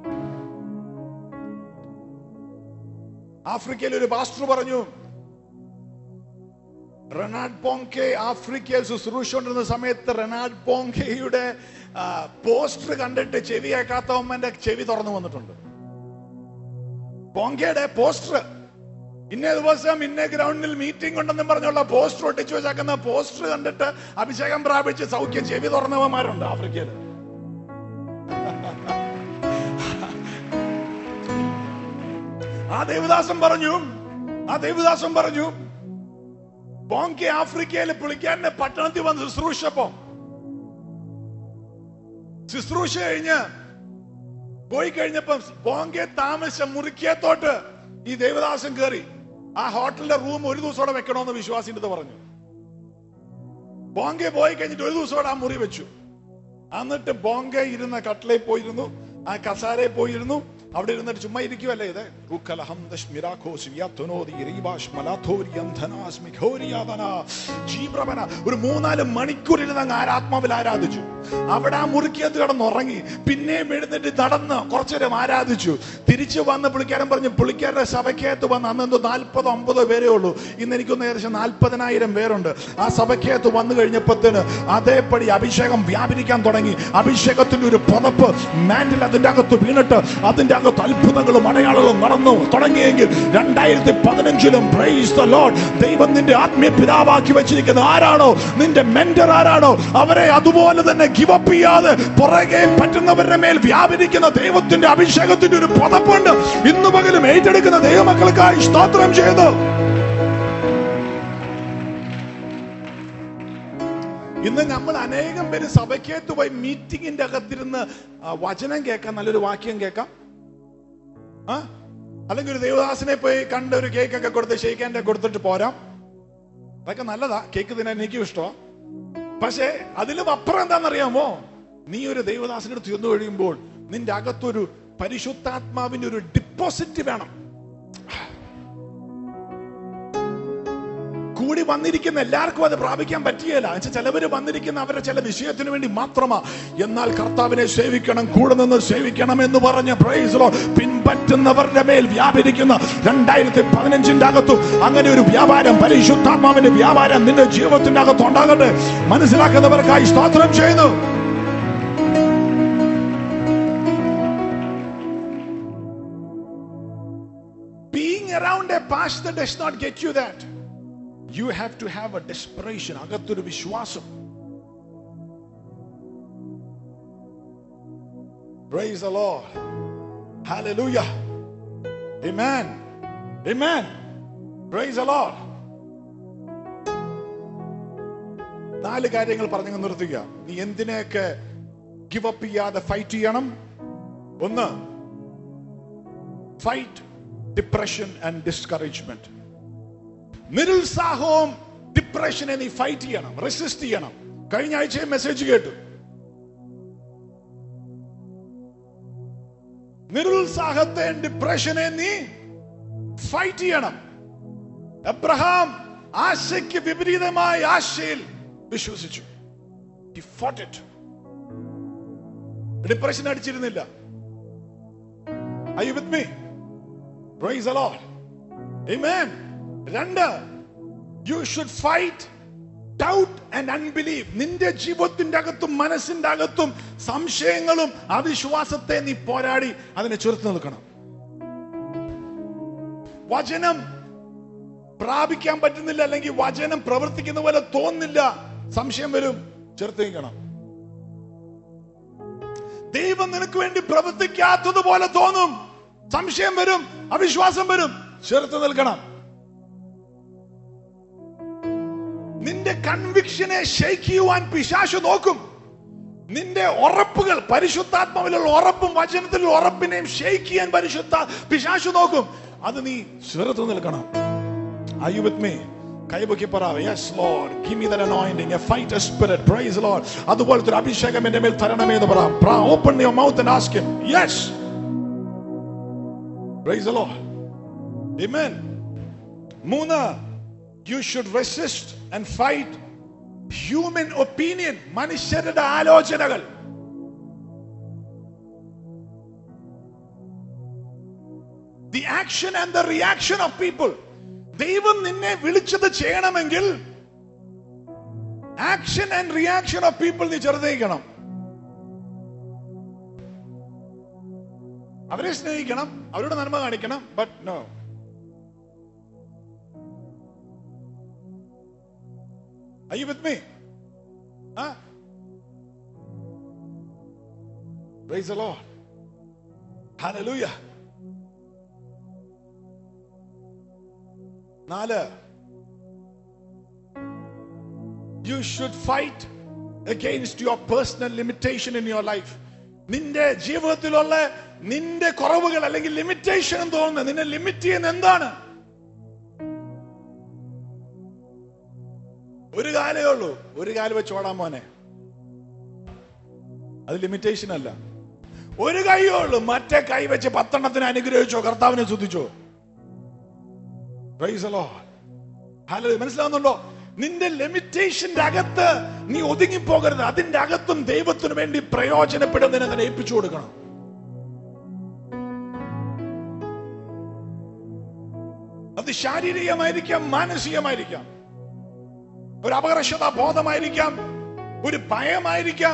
A: ആഫ്രിക്കയിൽ ഒരു പാസ്റ്റർ പറഞ്ഞു റെനാഡ് പോങ്കെ ആഫ്രിക്കയിൽ ശുശ്രൂഷിച്ചുകൊണ്ടിരുന്ന സമയത്ത് റെനാഡ് പോങ്കെയുടെ പോസ്റ്റർ കണ്ടിട്ട് ചെവി കേൾക്കാത്തവമ്മന്റെ ചെവി തുറന്നു വന്നിട്ടുണ്ട് പോങ്കയുടെ പോസ്റ്റർ ഇന്ന ദിവസം ഇന്ന ഗ്രൗണ്ടിൽ മീറ്റിംഗ് ഉണ്ടെന്നും പറഞ്ഞുള്ള പോസ്റ്റർ ഒട്ടിച്ചു വെച്ചേക്കുന്ന പോസ്റ്റർ കണ്ടിട്ട് അഭിഷേകം പ്രാപിച്ച് സൗഖ്യം ചെവി തുറന്നവന്മാരുണ്ട് ആഫ്രിക്കയിൽ ആ ദേവദാസൻ പറഞ്ഞു ആ ദേവദാസൻ പറഞ്ഞു ബോങ്കെ ആഫ്രിക്കയിൽ പുള്ളിക്കാരന്റെ പട്ടണത്തിൽ വന്ന് ശുശ്രൂഷപ്പോ ശുശ്രൂഷ കഴിഞ്ഞ് പോയി കഴിഞ്ഞപ്പോ ബോങ്കെ താമസിച്ച മുറിക്കത്തോട്ട് ഈ ദേവദാസൻ കയറി ആ ഹോട്ടലിന്റെ റൂം ഒരു ദിവസത്തോടെ വെക്കണമെന്ന് വിശ്വാസിന്റെ അടുത്ത് പറഞ്ഞു ബോങ്കെ പോയി കഴിഞ്ഞിട്ട് ഒരു ദിവസത്തോടെ ആ മുറി വെച്ചു എന്നിട്ട് ബോങ്കെ ഇരുന്ന കട്ടിലയിൽ പോയിരുന്നു ആ കസാരയിൽ പോയിരുന്നു അവിടെ ഇരുന്നിട്ട് ചുമ്മാ ഇരിക്കുവല്ലേ ഇത് റുക്കലഹം ദശ്മിരാഖോസ് യത്നോദി റീവാഷ് മലാഥോരി അന്ധനാസ് മിഘോരിയാതന ജീബ്രവന ഒരു മൂന്നാല് മണിക്കൂർ ഇരുന്ന് അങ്ങ് ആരാത്മാവിൽ ആരാധിച്ചു അവിടെ ആ മുറിക്കകത്ത് കിടന്നുറങ്ങി പിന്നെയും എഴുന്നേറ്റ് നടന്ന് കുറച്ചേരം ആരാധിച്ചു തിരിച്ചു വന്ന് പുള്ളിക്കാരൻ പറഞ്ഞു പുള്ളിക്കാരുടെ സഭയ്ക്കകത്ത് വന്ന് അന്ന് എന്തോ നാൽപ്പതോ അമ്പതോ പേരേ ഉള്ളൂ ഇന്ന് എനിക്കൊന്ന് ഏകദേശം നാൽപ്പതിനായിരം പേരുണ്ട് ആ സഭയ്ക്കകത്ത് വന്നു കഴിഞ്ഞപ്പോഴത്തേന് അതേപടി അഭിഷേകം വ്യാപരിക്കാൻ തുടങ്ങി അഭിഷേകത്തിന്റെ ഒരു പുതപ്പ് മാൻഡിൽ അതിന്റെ അകത്ത് വീണിട്ട് അതിന്റെ അകത്ത് അത്ഭുതങ്ങളും അടയാളങ്ങളും നടന്നു തുടങ്ങിയെങ്കിൽ രണ്ടായിരത്തി പതിനഞ്ചിലും പ്രൈസ് ദ ലോർഡ് ദൈവം നിന്റെ ആത്മീയ പിതാവാക്കി വെച്ചിരിക്കുന്ന ആരാണോ നിന്റെ മെന്റർ ആരാണോ അവരെ അതുപോലെ തന്നെ ഗിവപ്പ് ചെയ്യാതെ പുറകെ പറ്റുന്നവരുടെ മേൽ വ്യാപരിക്കുന്ന ദൈവത്തിന്റെ അഭിഷേകത്തിന്റെ ഒരു പുതപ്പുണ്ട് ഇന്ന് പകലും ഏറ്റെടുക്കുന്ന ദൈവമക്കൾക്കായി സ്തോത്രം ചെയ്തു ഇന്ന് നമ്മൾ അനേകം പേര് സഭയ്ക്കകത്ത് പോയി മീറ്റിംഗിന്റെ അകത്തിരുന്ന് ആ, വചനം കേൾക്കാം നല്ലൊരു വാക്യം കേൾക്കാം ആ അല്ലെങ്കിൽ ഒരു ദേവദാസനെ പോയി കണ്ട് ഒരു കേക്ക് ഒക്കെ കൊടുത്ത് ഷെയ്ക്കാൻ്റെ കൊടുത്തിട്ട് പോരാം അതൊക്കെ നല്ലതാ കേക്ക് തിന്നാൻ എനിക്കും ഇഷ്ടമാ പക്ഷേ അതിലും അപ്പുറം എന്താണെന്നറിയാമോ നീ ഒരു ദൈവദാസന്റെ അടുത്ത് ചെന്ന് കഴിയുമ്പോൾ നിന്റെ അകത്തൊരു പരിശുദ്ധാത്മാവിന്റെ ഒരു ഡിപ്പോസിറ്റ് വേണം കൂടി വന്നിരിക്കുന്ന എല്ലാവർക്കും അത് പ്രാപിക്കാൻ പറ്റിയല്ല എന്നുവെച്ചാൽ ചിലവര് വന്നിരിക്കുന്ന അവരുടെ ചില വിഷയത്തിന് വേണ്ടി മാത്രമാ എന്നാൽ കർത്താവിനെ സേവിക്കണം കൂടെ നിന്ന് സേവിക്കണം എന്ന് പറഞ്ഞ് പ്രൈസലോ പിൻപറ്റുന്നവരുടെ മേൽ വ്യാപരിക്കുന്ന രണ്ടായിരത്തി പതിനഞ്ചിന്റെ അകത്തും അങ്ങനെ ഒരു വ്യാപാരം പരിശുദ്ധാത്മാവിന്റെ വ്യാപാരം നിന്റെ ജീവിതത്തിന്റെ അകത്ത് ഉണ്ടാകട്ടെ മനസ്സിലാക്കുന്നവർക്കായി സ്തോത്രം ചെയ്യുന്നു being around a pastor does not get you that. You have to have a desperation. അകത്തൊരു വിശ്വാസം Praise the Lord. Hallelujah. Amen. Amen. Praise the Lord. നാല് കാര്യങ്ങൾ പറഞ്ഞു നിർത്തുക നീ എന്തിനെയൊക്കെ ഗിവ് അപ്പ് ചെയ്യാതെ ഫൈറ്റ് ചെയ്യണം ഒന്ന് ഫൈറ്റ് ഡിപ്രഷൻ ആൻഡ് ഡിസ്കറേജ്മെന്റ് നിരുത്സാഹവും ഡിപ്രഷനെ നീ ഫൈറ്റ് ചെയ്യണം റെസിസ്റ്റ് ചെയ്യണം കഴിഞ്ഞ ആഴ്ച മെസ്സേജ് കേട്ടു നിരുത്സാഹത്തെ ഡിപ്രഷനെ നീ ഫൈറ്റ് ചെയ്യണം എബ്രഹാം ആശയ്ക്ക് വിപരീതമായ ആശയിൽ വിശ്വസിച്ചു He fought it. ഡിപ്രഷൻ അടിച്ചിരുന്നില്ല Are you with me? Praise the Lord. Amen. രണ്ട് you should fight doubt and unbelieve നിന്റെ ജീവിതത്തിന്റെ അകത്തും മനസ്സിന്റെ അകത്തും സംശയങ്ങളും അവിശ്വാസത്തെ നീ പോരാടി അതിനെ ചെറുത്ത് നിൽക്കണം വചനം പ്രാപിക്കാൻ പറ്റുന്നില്ല അല്ലെങ്കിൽ വചനം പ്രവർത്തിക്കുന്ന പോലെ തോന്നില്ല സംശയം വരും ചെറുത്ത് നിൽക്കണം ദൈവം നിനക്ക് വേണ്ടി പ്രവർത്തിക്കാത്തത് പോലെ തോന്നും സംശയം വരും അവിശ്വാസം വരും ചെറുത്ത് നിൽക്കണം നിന്റെ കൺവിക്ഷനെ ഷെയ്ക്ക് ചെയ്യുവാൻ പിശാശു നോക്കും നിന്റെ ഉറപ്പുകൾ പരിശുദ്ധാത്മാവിലുള്ള ഉറപ്പും വചനത്തിലുള്ള ഉറപ്പിനെയും ഷെയ്ക്ക് ചെയ്യാൻ പരിശുദ്ധ പിശാശു നോക്കും അത് നീ ചെറുത്ത് നിൽക്കണം Are you with me? കൈപൊക്കി പറ yes Lord give me that anointing a fight spirit praise Lord അതുപോലത്തെ ഒരു അഭിഷേകം എന്റെ മേൽ തരണമേ എന്ന് പറ open your mouth and ask him yes praise the Lord amen മൂന്ന് you should resist and fight human opinion മനുഷ്യരുടെ ആലോചനകൾ the action and the reaction of people ദൈവം നിന്നെ വിളിച്ചത് ചെയ്യണമെങ്കിൽ action and reaction of people നീ ചെറുതേക്കണം അവരെ സ്നേഹിക്കണം അവരോട് നന്മ കാണിക്കണം but no Are you with me? Huh? Praise the Lord. Hallelujah. നാല് you should fight against your personal limitation in your life നിന്റെ ജീവിതത്തിലുള്ള നിന്റെ കുറവുകൾ അല്ലെങ്കിൽ ലിമിറ്റേഷൻ എന്ന് തോന്നുന്നത് നിന്നെ ലിമിറ്റ് ചെയ്യുന്ന എന്താണ് ഒരു കാലേ ഉള്ളൂ ഒരു കാല് വെച്ച് ഓടാൻ മോനെ അത് ലിമിറ്റേഷൻ അല്ല ഒരു കൈയേ ഉള്ളൂ മറ്റേ കൈ വെച്ച് പത്തെണ്ണത്തിന് അനുഗ്രഹിച്ചോ കർത്താവിനെ ശ്രദ്ധിച്ചോ Praise the Lord. Hallelujah. മനസ്സിലാവുന്നുണ്ടോ നിന്റെ ലിമിറ്റേഷന്റെ അകത്ത് നീ ഒതുങ്ങിപ്പോകരുത് അതിന്റെ അകത്തും ദൈവത്തിന് വേണ്ടി പ്രയോജനപ്പെടുന്നതിനെ തന്നെ ഏൽപ്പിച്ചു കൊടുക്കണം അത് ശാരീരികമായിരിക്കാം മാനസികമായിരിക്കാം ഒരു അപകർഷത ബോധമായിരിക്കാം ഒരു ഭയമായിരിക്കാം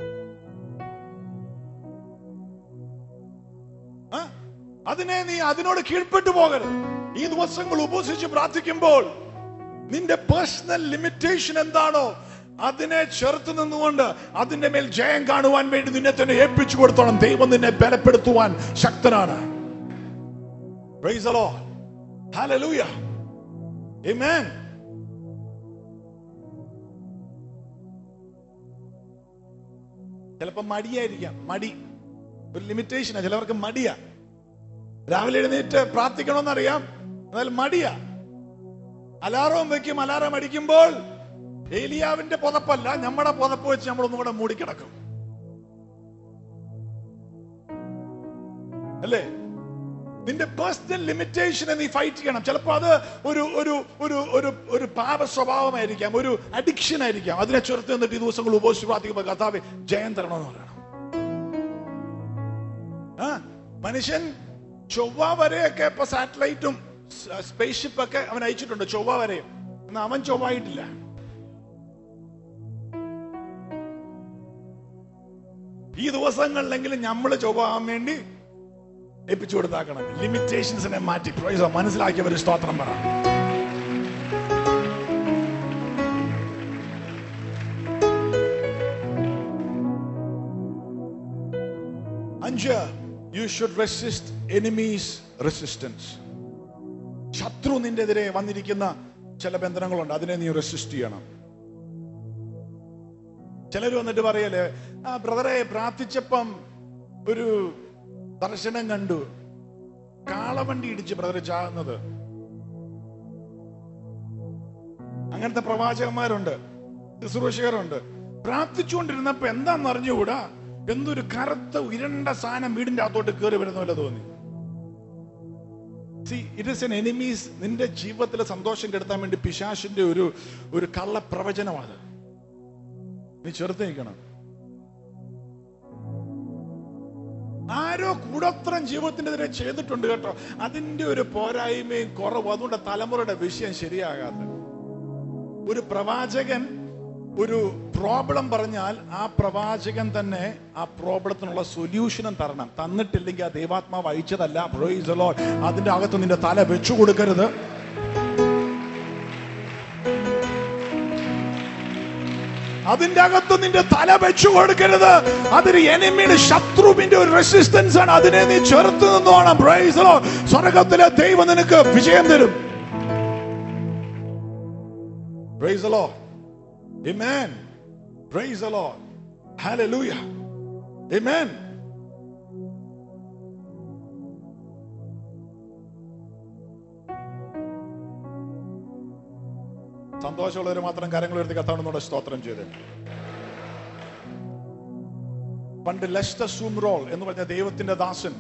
A: ആ? അതിനെ നീ അതിനോട് കീഴ്പ്പെട്ടു പോകരുത് ഈ ദിവസങ്ങൾ ഉപസിച്ച് പ്രാർത്ഥിക്കുമ്പോൾ നിന്റെ പേഴ്സണൽ ലിമിറ്റേഷൻ എന്താണോ അതിനെ ചെറുത്ത് നിന്നുകൊണ്ട് അതിന്റെ മേൽ ജയം കാണുവാൻ വേണ്ടി നിന്നെ തന്നെ ഏൽപ്പിച്ചു കൊടുത്തോണം ദൈവം നിന്നെ ബലപ്പെടുത്തുവാൻ ശക്തനാണ് Praise the Lord. Hallelujah. Amen. ചിലപ്പോ മടിയായിരിക്കാം മടി ഒരു ലിമിറ്റേഷനാ ചിലവർക്ക് മടിയാ രാവിലെ എഴുന്നേറ്റ് പ്രാർത്ഥിക്കണമെന്നറിയാം എന്നാൽ മടിയാ അലാറം വെക്കും അലാറം അടിക്കുമ്പോൾ ഏലിയാവിന്റെ പുതപ്പല്ല നമ്മുടെ പുതപ്പ് വെച്ച് നമ്മൾ ഒന്നുകൂടെ മൂടിക്കിടക്കും അല്ലേ നിന്റെ പേഴ്സണൽ ലിമിറ്റേഷനെ നീ ഫൈറ്റ് ചെയ്യണം ചിലപ്പോൾ അത് ഒരു ഒരു ഒരു ഒരു ഒരു പാപ സ്വഭാവമായിരിക്കാം ഒരു അഡിക്ഷൻ ആയിരിക്കാം അതിനെ ചെറുത്ത് നിന്നിട്ട് ഈ ദിവസങ്ങൾ ഉപയോഗിച്ച് പ്രാർത്ഥിക്കുമ്പോൾ കർത്താവ് ജയം തരണമെന്ന് പറയണം ആ മനുഷ്യൻ ചൊവ്വ വരെയൊക്കെ ഇപ്പൊ സാറ്റലൈറ്റും സ്പേസ് ഷിപ്പ് ഒക്കെ അവൻ അയച്ചിട്ടുണ്ട് ചൊവ്വ വരെയും എന്നാൽ അവൻ ചൊവ്വായിട്ടില്ല ഈ ദിവസങ്ങളിലെങ്കിലും നമ്മൾ ചൊവ്വാൻ വേണ്ടി ഏൽപ്പിച്ചു കൊടുത്താക്കണം ലിമിറ്റേഷൻസിനെ മാറ്റി പ്രൈസോ മനസ്സിലാക്കിയവർ സ്തോത്രം പറ അഞ്ച് you should resist enemies resistance ശത്രു നിന്റെ എതിരെ വന്നിരിക്കുന്ന ചില ബന്ധനങ്ങളുണ്ട് അതിനെ നീ റെസിസ്റ്റ് ചെയ്യണം ചിലർ വന്നിട്ട് പറയല്ലേ ആ ബ്രദറെ പ്രാർത്ഥിച്ചപ്പം ഒരു ദർശനം കണ്ടു കാളവണ്ടി ഇടിച്ച് ബ്രദർ ചാകുന്നത് അങ്ങനത്തെ പ്രവാചകന്മാരുണ്ട് ശുശ്രൂഷകരുണ്ട് പ്രാർത്ഥിച്ചുകൊണ്ടിരുന്നപ്പോ എന്താന്ന് അറിഞ്ഞുകൂടാ എന്തൊരു കറുത്ത ഉയരണ്ട സാധനം വീടിന്റെ അകത്തോട്ട് കയറി വരുന്ന പോലെ തോന്നി see it is an enemies നിന്റെ ജീവിതത്തിലെ സന്തോഷം കെടുത്താൻ വേണ്ടി പിശാശിന്റെ ഒരു ഒരു കള്ള പ്രവചനമാണ് നീ ചെറുത്ത് നിൽക്കണം ആരോ കൂടോത്രം ജീവിതത്തിനെതിരെ ചെയ്തിട്ടുണ്ട് കേട്ടോ അതിന്റെ ഒരു പോരായ്മയും കുറവും അതുകൊണ്ട് തലമുറയുടെ വിഷയം ശരിയാകാത്ത ഒരു പ്രവാചകൻ ഒരു പ്രോബ്ലം പറഞ്ഞാൽ ആ പ്രവാചകൻ തന്നെ ആ പ്രോബ്ലത്തിനുള്ള സൊല്യൂഷനും തരണം തന്നിട്ടില്ലെങ്കിൽ ആ ദൈവാത്മാവ് അയച്ചതല്ല praise the Lord. അതിന്റെ അകത്ത് നിന്റെ തല വെച്ചു കൊടുക്കരുത് അതിന്റെ അകത്ത് നിന്റെ തല വെച്ചു കൊടുക്കരുത് അതൊരു എനിമിയുടെ ശത്രുവിന്റെ ഒരു റെസിസ്റ്റൻസ് ആണ് അതിനെ നീ ചെറുത്ത് നിന്നോണം പ്രൈസ് സ്വർഗത്തിലെ ദൈവം നിനക്ക് വിജയം തരും praise the Lord. Amen. Praise the Lord. Hallelujah. Amen. സന്തോഷമുള്ളവർ മാത്രം കരങ്ങൾ ഉയർത്തി കത്താണെന്നോടെ സ്തോത്രം ചെയ്ത് പണ്ട് ലെസ്റ്റ സൂംറോൾ എന്ന് പറഞ്ഞ ദൈവത്തിന്റെ ദാസൻ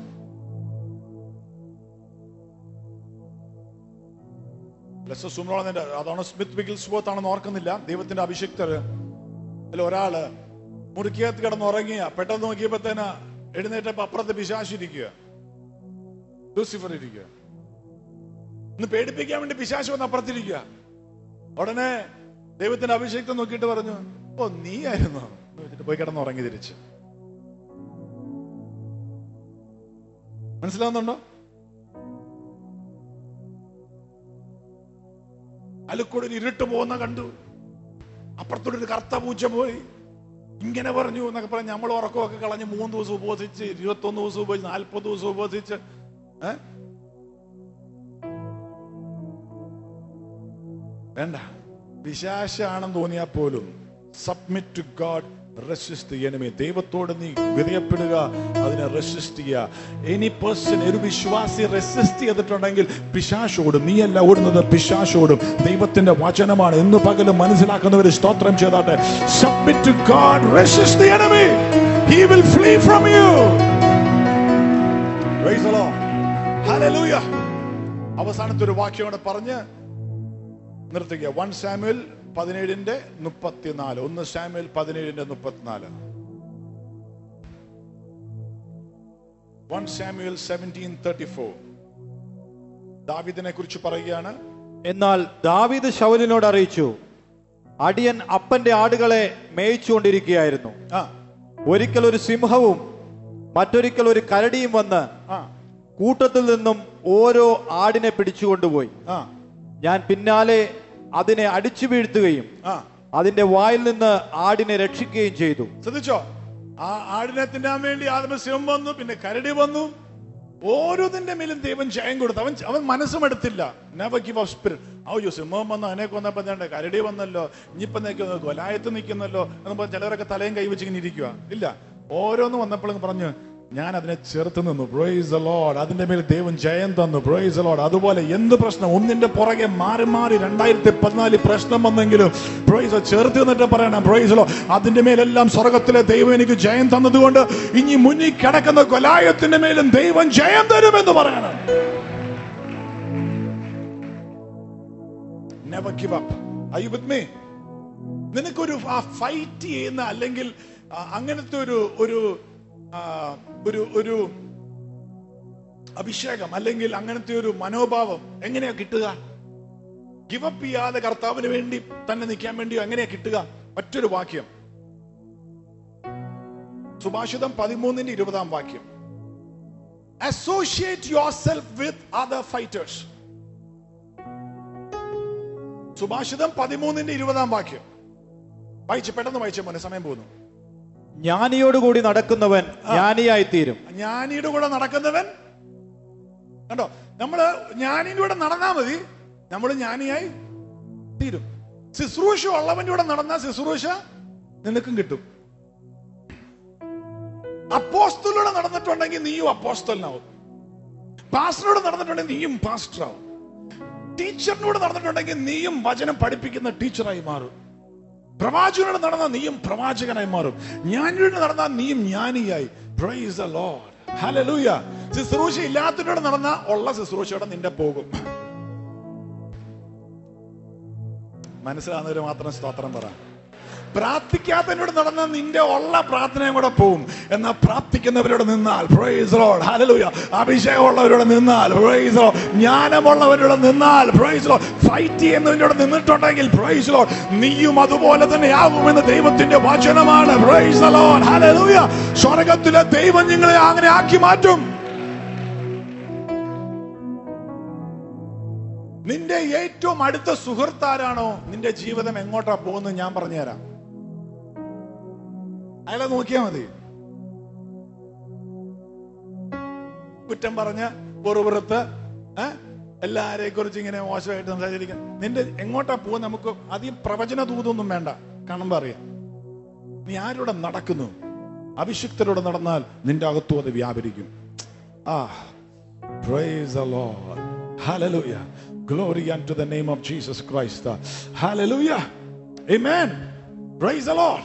A: ലെസ്റ്റർ സൂംറോൾ എന്നതിന്റെ അതാണ് സ്മിത്ത് വിഗിൽസ്വർത്ത് ആണെന്ന് ഓർക്കുന്നില്ല ദൈവത്തിന്റെ അഭിഷിക്തർ അതിൽ ഒരാള് മുറിക്കകത്ത് കിടന്ന് ഉറങ്ങിയ പെട്ടെന്ന് നോക്കിയപ്പോഴത്തേന് എഴുന്നേറ്റപ്പോ അപ്പുറത്ത് പിശാശിരിക്കുക ലൂസിഫർ ഇരിക്കുക ഇന്ന് പേടിപ്പിക്കാൻ വേണ്ടി പിശാശ് വന്ന് അപ്പുറത്തിരിക്കുക ഉടനെ ദൈവത്തിന്റെ അഭിഷേകത്തെ നോക്കിയിട്ട് പറഞ്ഞു ഓ നീ ആയിരുന്നു വെച്ചിട്ട് പോയി കിടന്ന് ഉറങ്ങി തിരിച്ച് മനസ്സിലാവുന്നുണ്ടോ അലുക്കൂടെ ഒരു ഇരുട്ട് പോകുന്ന കണ്ടു അപ്പുറത്തോടെ ഒരു കറുത്ത പൂച്ച പോയി ഇങ്ങനെ പറഞ്ഞു എന്നൊക്കെ പറഞ്ഞ് നമ്മൾ ഉറക്കമൊക്കെ കളഞ്ഞ് മൂന്ന് ദിവസം ഉപവസിച്ച് ഇരുപത്തൊന്ന് ദിവസം ഉപവസിച്ച് നാൽപ്പത് ദിവസം ഉപവസിച്ച് ഏ? വേണ്ട വിശാശാണെന്ന് തോന്നിയാൽ പോലും submit to God resist enemy ദൈവത്തോട് നീ വിധേയപ്പെടുക അതിനെ റെസിസ്റ്റ് ചെയ്യുക എനി പേഴ്സൺ ഒരു വിശ്വാസി റെസിസ്റ്റ് ചെയ്തിട്ടുണ്ടെങ്കിൽ പിശാശോടും നീയല്ല ഓടുന്നത് പിശാശോടും ദൈവത്തിന്റെ വചനമാണ് എന്ന് പകലും മനസ്സിലാക്കുന്നവർ സ്തോത്രം ചെയ്താട്ടെ submit to God resist the enemy he will flee from you praise the Lord hallelujah അവസാനത്തെ ഒരു വാക്യം കൂടെ പറഞ്ഞ് നിർത്തുക വൺ സാമുവൽ പതിനേഴിന്റെ മുപ്പത്തിനാല് ഒന്ന് സാമുവൽ പതിനേഴിന്റെ മുപ്പത്തിനാല് one Samuel seventeen thirty four ദാവിദിനെ കുറിച്ച് പറയുകയാണ്
B: എന്നാൽ ദാവീദ് ശൗലിനോട് അറിയിച്ചു അടിയൻ അപ്പന്റെ ആടുകളെ മേയിച്ചുകൊണ്ടിരിക്കുകയായിരുന്നു
A: ആ
B: ഒരിക്കൽ ഒരു സിംഹവും മറ്റൊരിക്കൽ ഒരു കരടിയും വന്ന്
A: ആ
B: കൂട്ടത്തിൽ നിന്നും ഓരോ ആടിനെ പിടിച്ചുകൊണ്ടുപോയി
A: ആ
B: ഞാൻ പിന്നാലെ അതിനെ അടിച്ചു വീഴ്ത്തുകയും
A: ആ
B: അതിന്റെ വായിൽ നിന്ന് ആടിനെ രക്ഷിക്കുകയും ചെയ്തു
A: ശ്രദ്ധിച്ചോ ആ ആടിനെ തിന്നാൻ വേണ്ടി ആദ്യം സിംഹം വന്നു പിന്നെ കരടി വന്നു ഓരോന്നിന്റെ മേലും ദൈവം ജയം കൊടുത്തു അവൻ അവൻ മനസ്സും എടുത്തില്ല നെവർ ഗിവ് ഓഫ് സ്പിരിറ്റ് അയ്യോ സിംഹം വന്നു അതിനെ കൊന്നപ്പോ എന്താണ്ട് കരടി വന്നല്ലോ ഇനിയിപ്പം നിൽക്കുന്നു കൊലായത്ത് നിൽക്കുന്നല്ലോ എന്ന് പറഞ്ഞ് ചിലരൊക്കെ തലയും കൈവച്ച് ഇങ്ങനെ ഇരിക്കുക ഇല്ല ഓരോന്ന് വന്നപ്പോഴും പറഞ്ഞു ഞാൻ അതിനെ ചേർത്ത് നിന്നു പ്രൊയ്സ് ലോഡ് അതിന്റെ മേൽ ദൈവം ജയം തന്നു പ്രൊയ്സ് ലോഡ് അതുപോലെ എന്ത് പ്രശ്നം ഒന്നിന്റെ പുറകെ മാറി മാറി രണ്ടായിരത്തി പതിനാല് പ്രശ്നം വന്നെങ്കിലും പ്രൊയ്സ് ചേർത്ത് നിന്നിട്ട് പറയണം പ്രൊയ്സ് ലോ അതിന്റെ മേലെല്ലാം സ്വർഗത്തിലെ ദൈവം എനിക്ക് ജയം തന്നതുകൊണ്ട് ഇനി മുന്നിൽ കിടക്കുന്ന കൊലായത്തിന്റെ മേലും ദൈവം ജയം തരുമെന്ന് പറയണം never give up I with me നിനക്കൊരു ആ ഫൈറ്റ് ചെയ്യുന്ന അല്ലെങ്കിൽ ആ, അങ്ങനത്തെ ഒരു ഒരു ആ, ഒരു ഒരു അഭിഷേകം അല്ലെങ്കിൽ അങ്ങനത്തെ ഒരു മനോഭാവം എങ്ങനെയാ കിട്ടുക ഗിവപ്പ് ചെയ്യാതെ കർത്താവിന് വേണ്ടി തന്നെ നിൽക്കാൻ വേണ്ടിയോ എങ്ങനെയാ കിട്ടുക മറ്റൊരു വാക്യം സുഭാഷിതം പതിമൂന്നിന്റെ ഇരുപതാം വാക്യം associate yourself with other fighters സുഭാഷിതം പതിമൂന്നിന്റെ ഇരുപതാം വാക്യം വായിച്ച് പെട്ടെന്ന് വായിച്ച മോനെ സമയം പോകുന്നു
B: ജ്ഞാനിയോടുകൂടി നടക്കുന്നവൻ ജ്ഞാനിയായി തീരും
A: ജ്ഞാനിയുടെ കൂടെ നടക്കുന്നവൻ കണ്ടോ നമ്മള് ജ്ഞാനിയുടെ കൂടെ നടന്നാ മതി നമ്മൾ ജ്ഞാനിയായി തീരും ശുശ്രൂഷ ഉള്ളവന്റെ കൂടെ നടന്നാൽ ശുശ്രൂഷ നിനക്കും കിട്ടും അപ്പോസ്തലൂടെ നടന്നിട്ടുണ്ടെങ്കിൽ നീയും അപ്പോസ്തലനാവും പാസ്റ്ററോട് നടന്നിട്ടുണ്ടെങ്കിൽ നീയും പാസ്റ്ററാവും ടീച്ചറിനോട് നടന്നിട്ടുണ്ടെങ്കിൽ നീയും വചനം പഠിപ്പിക്കുന്ന ടീച്ചറായി മാറും പ്രവാചകനോട് നടന്നാൽ നീയും പ്രവാചകനായി മാറും ജ്ഞാനിയോട് നടന്നാൽ നീയും ജ്ഞാനിയായി പ്രൈസ് ദ ലോർഡ് ഹല്ലേലൂയ ശുശ്രൂഷ ഇല്ലാത്തവരോട് നടന്നാൽ ഉള്ള ശുശ്രൂഷയോടെ നിന്റെ പോകും മനസ്സിലാകുന്നവര് മാത്രം സ്തോത്രം പറ പ്രാർത്ഥിക്കാത്തവരോട് നടന്നാൽ നിന്റെ ഉള്ള പ്രാർത്ഥനയും കൂടെ പോവും എന്നാൽ പ്രാർത്ഥിക്കുന്നവരോട് നിന്നാൽ പ്രൈസ് ലോർഡ് ഹല്ലേലൂയ അഭിഷേകമുള്ളവരോട് നിന്നാൽ പ്രൈസ് ലോർഡ് ജ്ഞാനമുള്ളവരോട് നിന്നാൽ പ്രൈസ് ലോർഡ് ഫൈറ്റ് ചെയ്യുന്നവരോട് നിന്നിട്ടുണ്ടെങ്കിൽ പ്രൈസ് ലോർഡ് നീയും അതുപോലെ തന്നെ ആകുമെന്ന് ദൈവത്തിന്റെ വചനമാണ് പ്രൈസ് ലോർഡ് ഹല്ലേലൂയ സ്വർഗത്തിലെ ദൈവം നിങ്ങളെ അങ്ങനെ ആക്കി മാറ്റും നിന്റെ ഏറ്റവും അടുത്ത സുഹൃത്താരാണോ നിന്റെ ജീവിതം എങ്ങോട്ടാ പോകുന്നത് ഞാൻ പറഞ്ഞുതരാം അയാളെ നോക്കിയാ മതി കുറ്റം പറഞ്ഞ് പൊറുപുറത്ത് എല്ലാരെയും കുറിച്ച് ഇങ്ങനെ മോശമായിട്ട് സംസാരിച്ചിരിക്കാൻ നിന്റെ എങ്ങോട്ടാ പോകുന്നത് നമുക്ക് അധികം പ്രവചന ദൂതൊന്നും വേണ്ട കാണുമ്പോ അറിയാം നീ ആരോടെ നടക്കുന്നു അഭിഷിക്തരോടെ നടന്നാൽ നിന്റെ അകത്തും അത് വ്യാപരിക്കും ആ Praise the Lord. Hallelujah. Glory unto the name of Jesus Christ. Hallelujah. Amen. Praise the Lord.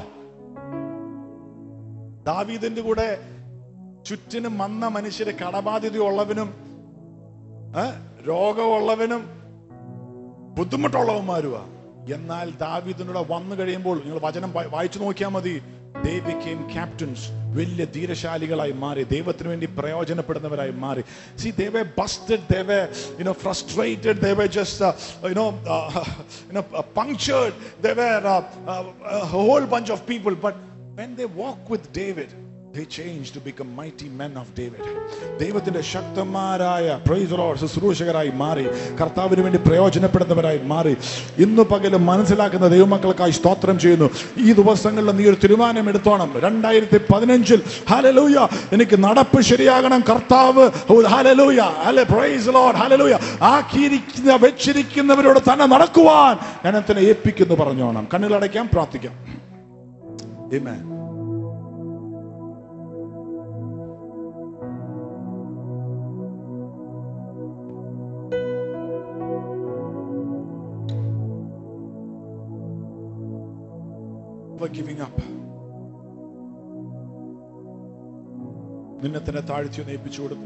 A: ദാവീദിന്റെ കൂടെ ചുറ്റിനും വന്ന മനുഷ്യര് കടബാധ്യതയുള്ളവനും ഏ, രോഗമുള്ളവനും ബുദ്ധിമുട്ടുള്ളവന്മാരുവാ എന്നാൽ ദാവീദിനൂടെ വന്നു കഴിയുമ്പോൾ നിങ്ങൾ വചനം വായി- വായിച്ചു നോക്കിയാൽ മതി they became captains വലിയ ധീരശാലികളായി മാറി ദൈവത്തിന് വേണ്ടി പ്രയോജനപ്പെടുന്നവരായി മാറി see they were busted they were you know frustrated they were just uh, you know uh, you know uh, punctured they were uh, uh, a whole bunch of people but when they walk with David they changed to become mighty men of David. ദൈവത്തിന്റെ ശക്തന്മാരായ praise the Lord, ശുശ്രൂഷകരായി മാറി കർത്താവിന് വേണ്ടി പ്രയോജനപ്പെടുന്നവരായി മാറി ഇന്ന് പകലും മനസ്സിലാക്കുന്ന ദൈവമക്കൾക്കായി സ്തോത്രം ചെയ്യുന്നു ഈ ദിവസങ്ങളിൽ നീ ഒരു തീരുമാനം എടുത്തോണം രണ്ടായിരത്തി പതിനഞ്ചിൽ ഹലലൂയ എനിക്ക് നടപ്പ് ശരിയാകണം കർത്താവ് ഹലലൂയ ഹലെ പ്രൈസ് ലോഡ് ഹലലൂയ ആക്കിയിരിക്കുന്ന വെച്ചിരിക്കുന്നവരോട് തന്നെ നടക്കുവാൻ ഞാൻ തന്നെ ഏൽപ്പിക്കുന്നു പറഞ്ഞോണം കണ്ണുകളടയ്ക്കാം പ്രാർത്ഥിക്കാം Amen. for giving up. നിന്നെ തന്നെ താഴ്ത്തി ഒന്ന് ഏൽപ്പിച്ചു കൊടുത്ത്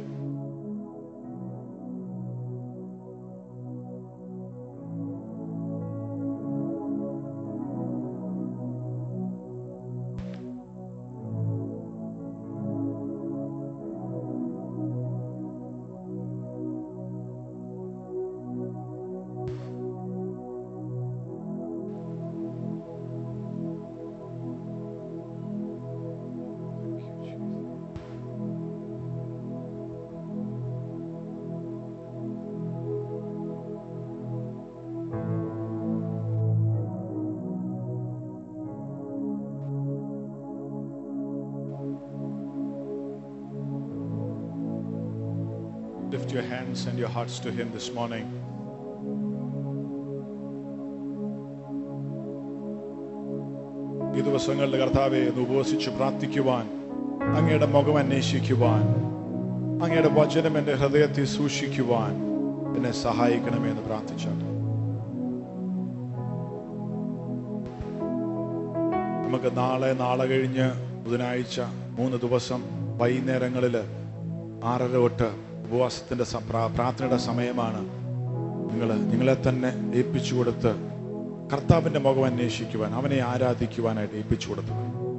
A: Lift your hands and your hearts to Him this morning. ഈ ദിവസങ്ങളിൽ കർത്താവെ ഒന്ന് ഉപവസിച്ച് പ്രാർത്ഥിക്കുവാൻ അങ്ങയുടെ മുഖം അന്വേഷിക്കുവാൻ അങ്ങയുടെ വചനം എൻ്റെ ഹൃദയത്തിൽ സൂക്ഷിക്കുവാൻ എന്നെ സഹായിക്കണമേ എന്ന് പ്രാർത്ഥിച്ചാൽ നമുക്ക് നാളെ നാളെ കഴിഞ്ഞ് ബുധനാഴ്ച മൂന്ന് ദിവസം വൈകുന്നേരങ്ങളിൽ ആറര തൊട്ട് ഉപവാസത്തിന്റെ സ- പ്രാ- പ്രാർത്ഥനയുടെ സമയമാണ് നിങ്ങൾ നിങ്ങളെ തന്നെ ഏൽപ്പിച്ചു കൊടുത്ത് കർത്താവിന്റെ മുഖം അന്വേഷിക്കുവാൻ അവനെ ആരാധിക്കുവാനായിട്ട് ഏൽപ്പിച്ചു കൊടുത്തു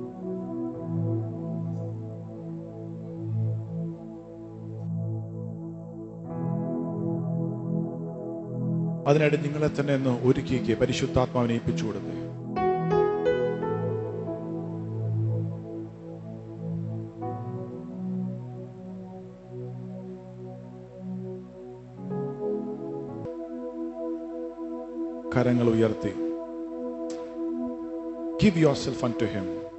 A: അതിനായിട്ട് നിങ്ങളെ തന്നെ ഒന്ന് ഒരുക്കിക്ക് പരിശുദ്ധാത്മാവിനെ ഏൽപ്പിച്ചു കൊടുത്തേ കരങ്ങൾ ഉയർത്തി give yourself unto him